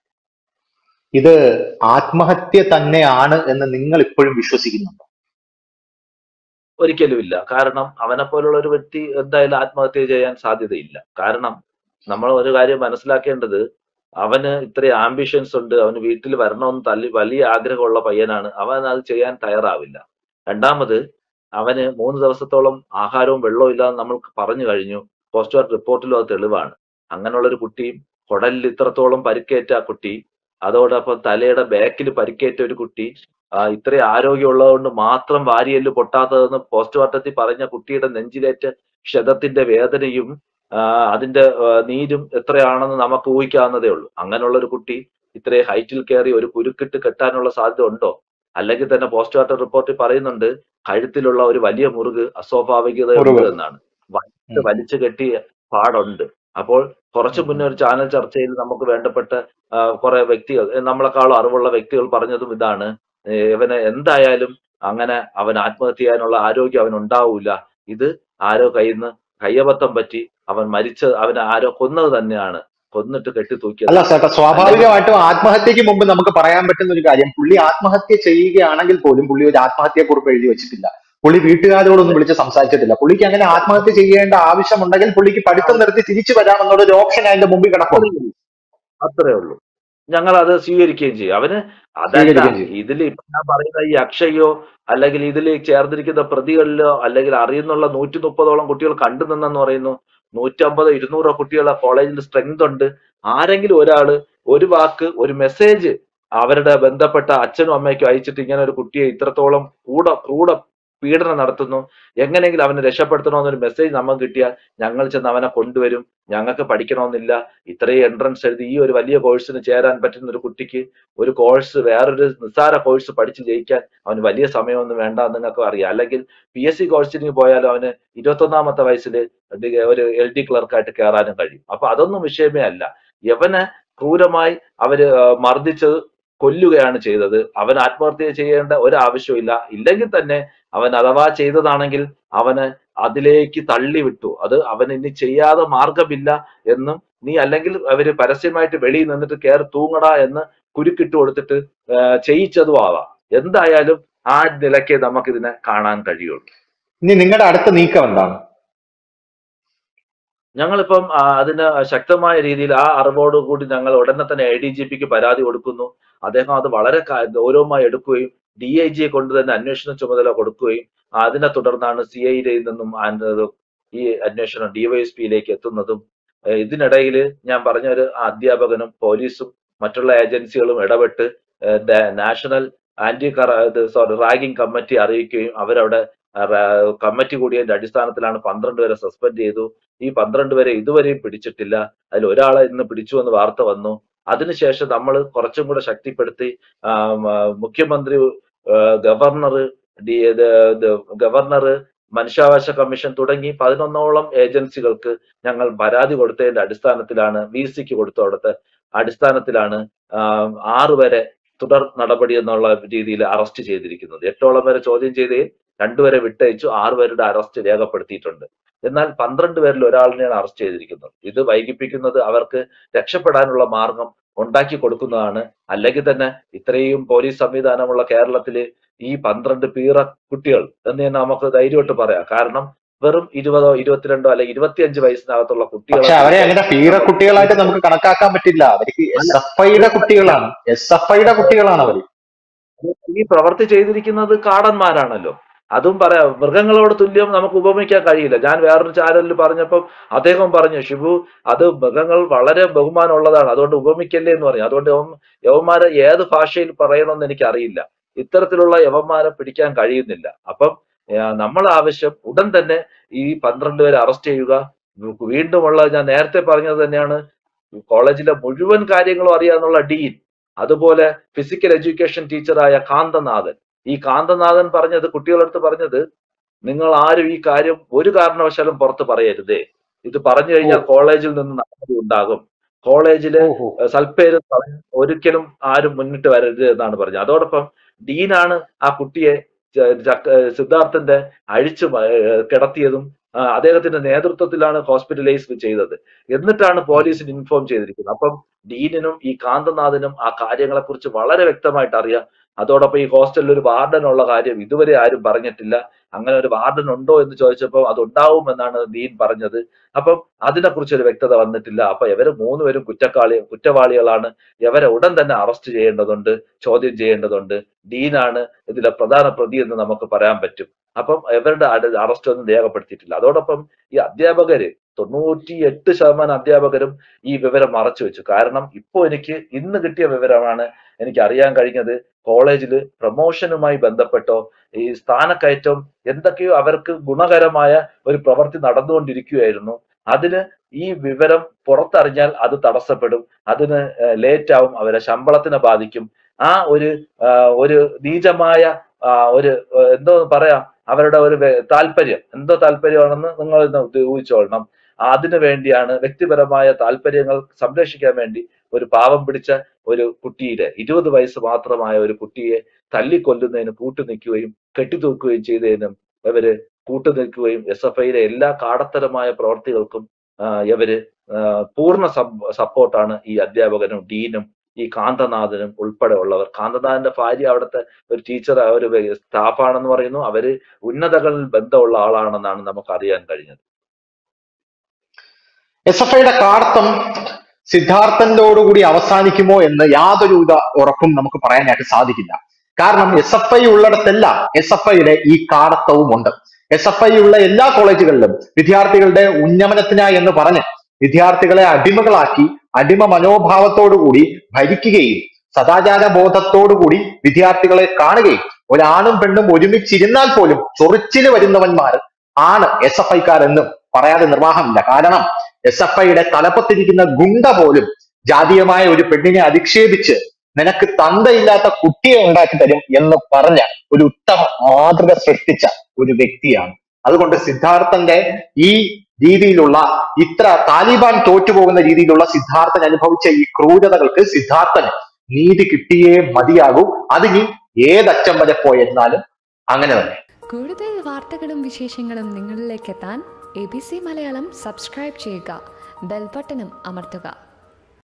ഇത് ആത്മഹത്യ തന്നെയാണ് എന്ന് നിങ്ങൾ ഇപ്പോഴും വിശ്വസിക്കുന്നുണ്ടോ ഒരിക്കലുമില്ല കാരണം അവനെ പോലുള്ള ഒരു വ്യക്തി എന്തായാലും ആത്മഹത്യ ചെയ്യാൻ സാധ്യതയില്ല കാരണം നമ്മൾ ഒരു കാര്യം മനസ്സിലാക്കേണ്ടത് അവന് ഇത്രയും ആംബിഷൻസ് ഉണ്ട് അവന് വീട്ടിൽ വരണമെന്ന് തല്ലി വലിയ ആഗ്രഹമുള്ള പയ്യനാണ് അവൻ അത് ചെയ്യാൻ തയ്യാറാവില്ല രണ്ടാമത് അവന് മൂന്ന് ദിവസത്തോളം ആഹാരവും വെള്ളവും ഇല്ലാതെ നമ്മൾ പറഞ്ഞു കഴിഞ്ഞു പോസ്റ്റ് മാർട്ടം റിപ്പോർട്ടിലും അത് തെളിവാണ് അങ്ങനെയുള്ള ഒരു കുട്ടിയും കുടലിൽ ഇത്രത്തോളം പരിക്കേറ്റ ആ കുട്ടി അതോടൊപ്പം തലയുടെ ബാക്കിൽ പരിക്കേറ്റ ഒരു കുട്ടി ആ, ഇത്രയും ആരോഗ്യമുള്ളതുകൊണ്ട് മാത്രം വാരിയല് പൊട്ടാത്തതെന്ന് പോസ്റ്റ്മോർട്ടത്തിൽ പറഞ്ഞ കുട്ടിയുടെ നെഞ്ചിലേറ്റ ക്ഷതത്തിന്റെ വേദനയും ആ, അതിന്റെ ആ, നീരും എത്രയാണെന്ന് നമുക്ക് ഊഹിക്കാവുന്നതേ ഉള്ളൂ അങ്ങനെയുള്ള ഒരു കുട്ടി ഇത്രയും ഹൈറ്റിൽ കയറി ഒരു കുരുക്കിട്ട് കെട്ടാനുള്ള സാധ്യത ഉണ്ടോ അല്ലെങ്കിൽ തന്നെ പോസ്റ്റ്മോർട്ടം റിപ്പോർട്ടിൽ പറയുന്നുണ്ട് കഴുത്തിലുള്ള ഒരു വലിയ മുറിവ് അസ്വാഭാവികതയുണ്ട് മുറിവ്. എന്നാണ് വലിച്ച് വലിച്ചു കെട്ടിയ പാടുണ്ട് അപ്പോൾ കുറച്ചു മുന്നേ ഒരു ചാനൽ ചർച്ചയിൽ നമുക്ക് വേണ്ടപ്പെട്ട ആ, കുറെ വ്യക്തികൾ ഏ, നമ്മളെക്കാളും അറിവുള്ള വ്യക്തികൾ പറഞ്ഞതും ഇതാണ് ഏ, ഇവന് എന്തായാലും അങ്ങനെ അവൻ ആത്മഹത്യ ചെയ്യാനുള്ള ആരോഗ്യം അവൻ ഉണ്ടാവൂല ഇത് ആരോ കയ്യിൽ നിന്ന് കയ്യബദ്ധം പറ്റി അവൻ മരിച്ച അവനെ ആരോ കൊന്നത് തന്നെയാണ് കൊന്നിട്ട് കെട്ടി തൂക്കിയത് അല്ല ചേട്ടാ സ്വാഭാവികമായിട്ടും ആത്മഹത്യക്ക് മുമ്പ് നമുക്ക് പറയാൻ പറ്റുന്ന ഒരു കാര്യം പുള്ളി ആത്മഹത്യ ചെയ്യുകയാണെങ്കിൽ പോലും പുള്ളി ഒരു ആത്മഹത്യാ കുറിപ്പ് എഴുതി വെച്ചിട്ടില്ല പുള്ളി വീട്ടുകാരോടൊന്നും വിളിച്ച് സംസാരിച്ചിട്ടില്ല പുള്ളിക്ക് അങ്ങനെ ആത്മഹത്യ ചെയ്യേണ്ട ആവശ്യമുണ്ടെങ്കിൽ പുള്ളിക്ക് പഠിത്തം നിർത്തി തിരിച്ചു വരാമെന്നുള്ള ഒരു ഓപ്ഷൻ അതിന്റെ മുമ്പിൽ കിടക്കും അത്രേ ഉള്ളൂ ഞങ്ങൾ അത് സ്വീകരിക്കുകയും ചെയ്യും അവന് അതല്ല സ്വീകരിക്കുകയും ചെയ്യും. ഇതിൽ ഇപ്പൊ ഞാൻ പറയുന്ന ഈ അക്ഷയോ അല്ലെങ്കിൽ ഇതിൽ ചേർന്നിരിക്കുന്ന പ്രതികളിലോ അല്ലെങ്കിൽ അറിയുന്നുള്ള നൂറ്റി മുപ്പതോളം കുട്ടികൾ കണ്ടു നിന്നെന്ന് പറയുന്നു നൂറ്റമ്പതോ ഇരുന്നൂറോ കുട്ടികളെ കോളേജിൽ സ്ട്രെങ്ത് ഉണ്ട് ആരെങ്കിലും ഒരാള് ഒരു വാക്ക് ഒരു മെസ്സേജ് അവരുടെ ബന്ധപ്പെട്ട അച്ഛനും അമ്മയ്ക്കും അയച്ചിട്ട് ഇങ്ങനെ ഒരു കുട്ടിയെ ഇത്രത്തോളം കൂട ക്രൂഡ പീഡനം നടത്തുന്നു എങ്ങനെയെങ്കിലും അവനെ രക്ഷപ്പെടുത്തണമെന്നൊരു മെസ്സേജ് നമുക്ക് കിട്ടിയാൽ ഞങ്ങൾ ചെന്ന് അവനെ കൊണ്ടുവരും ഞങ്ങൾക്ക് പഠിക്കണമെന്നില്ല ഇത്രയും എൻട്രൻസ് എഴുതി ഈ ഒരു വലിയ കോഴ്സിന് ചേരാൻ പറ്റുന്ന ഒരു കുട്ടിക്ക് ഒരു കോഴ്സ് വേറൊരു നിസ്സാര കോഴ്സ് പഠിച്ച് ജയിക്കാൻ അവന് വലിയ സമയമൊന്നും വേണ്ട എന്ന് നിങ്ങൾക്ക് അറിയാം അല്ലെങ്കിൽ പി എസ് സി കോഴ്സിന് പോയാലും അവന് ഇരുപത്തൊന്നാമത്തെ വയസ്സിൽ ഒരു എൽ ഡി ക്ലർക്കായിട്ട് കയറാനും കഴിയും അപ്പൊ അതൊന്നും വിഷയമേ അല്ല യവനെ ക്രൂരമായി അവര് ആ, മർദ്ദിച്ചത് കൊല്ലുകയാണ് ചെയ്തത് അവൻ ആത്മഹത്യ ചെയ്യേണ്ട ഒരു ആവശ്യമില്ല ഇല്ലെങ്കിൽ തന്നെ അവൻ അഥവാ ചെയ്തതാണെങ്കിൽ അവന് അതിലേക്ക് തള്ളി വിട്ടു അത് അവൻ ഇനി ചെയ്യാതെ മാർഗമില്ല എന്നും നീ അല്ലെങ്കിൽ അവര് പരസ്യമായിട്ട് വെളിയിൽ നിന്നിട്ട് കയറി തൂങ്ങടാ എന്ന് കുരുക്കിട്ട് കൊടുത്തിട്ട് ആ, ചെയ്യിച്ചതും ആവാം എന്തായാലും ആ നിലയ്ക്ക് നമുക്കിതിനെ കാണാൻ കഴിയുള്ളൂ ഇനി നിങ്ങളുടെ അടുത്ത നീക്കം എന്താണ് ഞങ്ങളിപ്പം ആ, അതിന് ശക്തമായ രീതിയിൽ ആ അറിവോട് കൂടി ഞങ്ങൾ ഉടനെ തന്നെ എ ഡി ജി പിക്ക് പരാതി കൊടുക്കുന്നു അദ്ദേഹം അത് വളരെ കാ- ഗൗരവമായി എടുക്കുകയും ഡി ഐ ജിയെ കൊണ്ട് തന്നെ അന്വേഷണ ചുമതല കൊടുക്കുകയും അതിനെ തുടർന്നാണ് സി ഐയിൽ നിന്നും ആൻ- ഈ അന്വേഷണം ഡിവൈഎസ്പിയിലേക്ക് എത്തുന്നതും ഏഹ് ഇതിനിടയിൽ ഞാൻ പറഞ്ഞ ഒരു അധ്യാപകനും പോലീസും മറ്റുള്ള ഏജൻസികളും ഇടപെട്ട് uh the- national anti sorry ragging committee അറിയിക്കുകയും അവരവിടെ ആ, റാ- കമ്മിറ്റി കൂടിയതിന്റെ അടിസ്ഥാനത്തിലാണ് പന്ത്രണ്ട് പേരെ സസ്പെൻഡ് ചെയ്തു ഈ പന്ത്രണ്ട് പേരെ ഇതുവരെയും പിടിച്ചിട്ടില്ല അതിൽ ഒരാളെ ഇന്ന് പിടിച്ചു എന്ന് വാർത്ത വന്നു അതിനുശേഷം നമ്മൾ കുറച്ചും കൂടെ ശക്തിപ്പെടുത്തി ആ, മ- മുഖ്യമന്ത്രി ഗവർണർ ഡി ഗവർണർ മനുഷ്യാവകാശ കമ്മീഷൻ തുടങ്ങി പതിനൊന്നോളം ഏജൻസികൾക്ക് ഞങ്ങൾ പരാതി കൊടുത്തതിന്റെ അടിസ്ഥാനത്തിലാണ് വി സിക്ക് കൊടുത്തോടത്ത് അടിസ്ഥാനത്തിലാണ് ആഹ് ആറ് പേരെ തുടർ നടപടി എന്നുള്ള രീതിയിൽ അറസ്റ്റ് ചെയ്തിരിക്കുന്നത് എട്ടോളം പേരെ ചോദ്യം ചെയ്തതിൽ രണ്ടുപേരെ വിട്ടയച്ചു ആറ് പേരുടെ അറസ്റ്റ് രേഖപ്പെടുത്തിയിട്ടുണ്ട് എന്നാൽ പന്ത്രണ്ട് പേരിൽ ഒരാളിനെയാണ് അറസ്റ്റ് ചെയ്തിരിക്കുന്നത് ഇത് വൈകിപ്പിക്കുന്നത് അവർക്ക് രക്ഷപ്പെടാനുള്ള മാർഗം ഉണ്ടാക്കി കൊടുക്കുന്നതാണ് അല്ലെങ്കിൽ തന്നെ ഇത്രയും പോലീസ് സംവിധാനമുള്ള കേരളത്തില് ഈ പന്ത്രണ്ട് പീറ കുട്ടികൾ എന്ന് തന്നെ നമുക്ക് ധൈര്യമായിട്ട് പറയാം കാരണം വെറും ഇരുപതോ ഇരുപത്തിരണ്ടോ അല്ലെ ഇരുപത്തിയഞ്ച് വയസ്സിനകത്തുള്ള കുട്ടികളെ പക്ഷെ അവരെ അങ്ങനെ പീറ കുട്ടികളായിട്ട് നമുക്ക് കണക്കാക്കാൻ പറ്റില്ല അവർക്ക് എസ് എഫ് ഐയുടെ കുട്ടികളാണ് എസ് എഫ് ഐയുടെ കുട്ടികളാണ് അവര് ഈ പ്രവൃത്തി ചെയ്തിരിക്കുന്നത് കാടന്മാരാണല്ലോ അതും പറയാം മൃഗങ്ങളോട് തുല്യം നമുക്ക് ഉപമിക്കാൻ കഴിയില്ല ഞാൻ വേറൊരു ചാനലിൽ പറഞ്ഞപ്പം അദ്ദേഹം പറഞ്ഞു ഷിബു അത് മൃഗങ്ങൾ വളരെ ബഹുമാനമുള്ളതാണ് അതുകൊണ്ട് ഉപമിക്കല്ലേ എന്ന് പറഞ്ഞു അതുകൊണ്ട് യവൻ- യവന്മാരെ ഏത് ഭാഷയിൽ പറയണമെന്ന് എനിക്ക് അറിയില്ല ഇത്തരത്തിലുള്ള യവന്മാരെ പിടിക്കാൻ കഴിയുന്നില്ല അപ്പം നമ്മൾ ആവശ്യം ഉടൻ തന്നെ ഈ പന്ത്രണ്ട് പേരെ അറസ്റ്റ് ചെയ്യുക വീണ്ടുമുള്ള ഞാൻ നേരത്തെ പറഞ്ഞത് തന്നെയാണ് കോളേജിലെ മുഴുവൻ കാര്യങ്ങളും അറിയാന്നുള്ള ഡീൻ അതുപോലെ ഫിസിക്കൽ എഡ്യൂക്കേഷൻ ടീച്ചറായ കാന്തനാഥൻ ഈ കാന്തനാഥൻ പറഞ്ഞത് കുട്ടികളടുത്ത് പറഞ്ഞത് നിങ്ങൾ ആരും ഈ കാര്യം ഒരു കാരണവശാലും പുറത്ത് പറയരുതേ ഇത് പറഞ്ഞു കഴിഞ്ഞാൽ കോളേജിൽ നിന്ന് നടപടി ഉണ്ടാകും കോളേജില് ഓഹോ സൽപ്പേര് കളയാൻ ഒരിക്കലും ആരും മുന്നിട്ട് വരരുത് എന്നാണ് പറഞ്ഞത് അതോടൊപ്പം ഡീനാണ് ആ കുട്ടിയെ ച- ചക്ക- സിദ്ധാർത്ഥന്റെ അഴിച്ചു മ- ഏഹ് കിടത്തിയതും ആ, അദ്ദേഹത്തിന്റെ നേതൃത്വത്തിലാണ് ഹോസ്പിറ്റലൈസ് ചെയ്തത് എന്നിട്ടാണ് പോലീസിന് ഇൻഫോം ചെയ്തിരിക്കുന്നത് അപ്പം ഡീനിനും ഈ കാന്തനാഥിനും ആ കാര്യങ്ങളെ കുറിച്ച് വളരെ വ്യക്തമായിട്ട് അറിയാം അതോടൊപ്പം ഈ ഹോസ്റ്റലിൽ ഒരു വാർഡൻ ഉള്ള കാര്യം ഇതുവരെ ആരും പറഞ്ഞിട്ടില്ല അങ്ങനെ ഒരു വാർഡൻ ഉണ്ടോ എന്ന് ചോദിച്ചപ്പോൾ അത് ഉണ്ടാവും എന്നാണ് ഡീൻ പറഞ്ഞത് അപ്പം അതിനെക്കുറിച്ച് ഒരു വ്യക്തത വന്നിട്ടില്ല അപ്പൊ ഇവര് മൂന്നുപേരും കുറ്റക്കാളി കുറ്റവാളികളാണ് ഇവരെ ഉടൻ തന്നെ അറസ്റ്റ് ചെയ്യേണ്ടതുണ്ട് ചോദ്യം ചെയ്യേണ്ടതുണ്ട് ഡീനാണ് ഇതിലെ പ്രധാന പ്രതി എന്ന് നമുക്ക് പറയാൻ പറ്റും അപ്പം ഇവരുടെ അറസ്റ്റ് ഒന്നും രേഖപ്പെടുത്തിയിട്ടില്ല അതോടൊപ്പം ഈ അധ്യാപകര് തൊണ്ണൂറ്റി എട്ട് ശതമാനം അധ്യാപകരും ഈ വിവരം മറച്ചു വെച്ചു കാരണം ഇപ്പോൾ എനിക്ക് ഇന്ന് കിട്ടിയ വിവരമാണ് എനിക്ക് അറിയാൻ കഴിഞ്ഞത് കോളേജിൽ പ്രൊമോഷനുമായി ബന്ധപ്പെട്ടോ ഈ സ്ഥാനക്കയറ്റം എന്തൊക്കെയോ അവർക്ക് ഗുണകരമായ ഒരു പ്രവൃത്തി നടന്നുകൊണ്ടിരിക്കുകയായിരുന്നു അതിന് ഈ വിവരം പുറത്തറിഞ്ഞാൽ അത് തടസ്സപ്പെടും അതിന് ലേറ്റ് ആവും അവരെ ശമ്പളത്തിനെ ബാധിക്കും ആ ഒരു ആ, ഒരു നീചമായ ആ, ഒരു ആ, എന്തോ പറയാം അവരുടെ ഒരു വെ- താല്പര്യം എന്തോ താല്പര്യമാണെന്ന് നിങ്ങൾ ഇന്ന് ഊഹിച്ചോളണം അതിനു വേണ്ടിയാണ് വ്യക്തിപരമായ താല്പര്യങ്ങൾ സംരക്ഷിക്കാൻ വേണ്ടി ഒരു പാവം പിടിച്ച ഒരു കുട്ടിയുടെ ഇരുപത് വയസ്സ് മാത്രമായ ഒരു കുട്ടിയെ തല്ലിക്കൊല്ലുന്നതിന് കൂട്ടുനിൽക്കുകയും കെട്ടിത്തൂക്കുകയും ചെയ്തതിനും ഇവര് കൂട്ടുനിൽക്കുകയും എസ് എഫ് ഐയിലെ എല്ലാ കാടത്തരമായ പ്രവർത്തികൾക്കും ആ, ഇവര് ആ, പൂർണ്ണ സപ്പോർട്ടാണ് ഈ അധ്യാപകനും ഡീനും ഈ കാന്തനാഥനും ഉൾപ്പെടെ ഉള്ളവർ കാന്തനാഥന്റെ ഭാര്യ അവിടുത്തെ ഒരു ടീച്ചർ ഒരു സ്റ്റാഫാണെന്ന് പറയുന്നു അവര് ഉന്നതകളിൽ ബന്ധമുള്ള ആളാണെന്നാണ് നമുക്ക് അറിയാൻ കഴിഞ്ഞത് എസ് എഫ് ഐയുടെ കാടത്തം സിദ്ധാർത്ഥനോടുകൂടി അവസാനിക്കുമോ എന്ന് യാതൊരുവിധ ഉറപ്പും നമുക്ക് പറയാനായിട്ട് സാധിക്കില്ല കാരണം എസ് എഫ് ഐ ഉള്ളിടത്തെല്ലാം എസ് എഫ് ഐയുടെ ഈ കാടത്തവും ഉണ്ട് എസ് എഫ് ഐ ഉള്ള എല്ലാ കോളേജുകളിലും വിദ്യാർത്ഥികളുടെ ഉന്നമനത്തിനായി എന്ന് പറഞ്ഞ് വിദ്യാർത്ഥികളെ അടിമകളാക്കി അടിമ മനോഭാവത്തോടുകൂടി ഭരിക്കുകയും സദാചാര ബോധത്തോടുകൂടി വിദ്യാർത്ഥികളെ കാണുകയും ഒരാണും പെണ്ണും ഒരുമിച്ചിരുന്നാൽ പോലും ചൊറിച്ചില് വരുന്നവന്മാർ ആണ് എസ് എഫ് ഐക്കാരെന്നും പറയാതെ നിർവാഹമില്ല കാരണം എസ് എഫ് ഐയുടെ തലപ്പത്തിരിക്കുന്ന ഗുണ്ട പോലും ജാതീയമായ ഒരു പെണ്ണിനെ അധിക്ഷേപിച്ച് നിനക്ക് തന്തയില്ലാത്ത കുട്ടിയെ ഉണ്ടാക്കി തരും എന്ന് പറഞ്ഞ ഒരു ഉത്തമ മാതൃക സൃഷ്ടിച്ച ഒരു വ്യക്തിയാണ് അതുകൊണ്ട് സിദ്ധാർത്ഥന്റെ ഈ രീതിയിലുള്ള ഇത്ര താലിബാൻ തോറ്റുപോകുന്ന രീതിയിലുള്ള സിദ്ധാർത്ഥൻ അനുഭവിച്ച ഈ ക്രൂരതകൾക്ക് സിദ്ധാർത്ഥന് നീതി കിട്ടിയേ മതിയാകൂ അതിനി ഏതറ്റം വരെ പോയെന്നാലും അങ്ങനെ തന്നെ കൂടുതൽ വാർത്തകളും വിശേഷങ്ങളും നിങ്ങളിലേക്ക് എത്താൻ A B C Malayalam subscribe ചെയ്യുക ബെൽബട്ടനും അമർത്തുക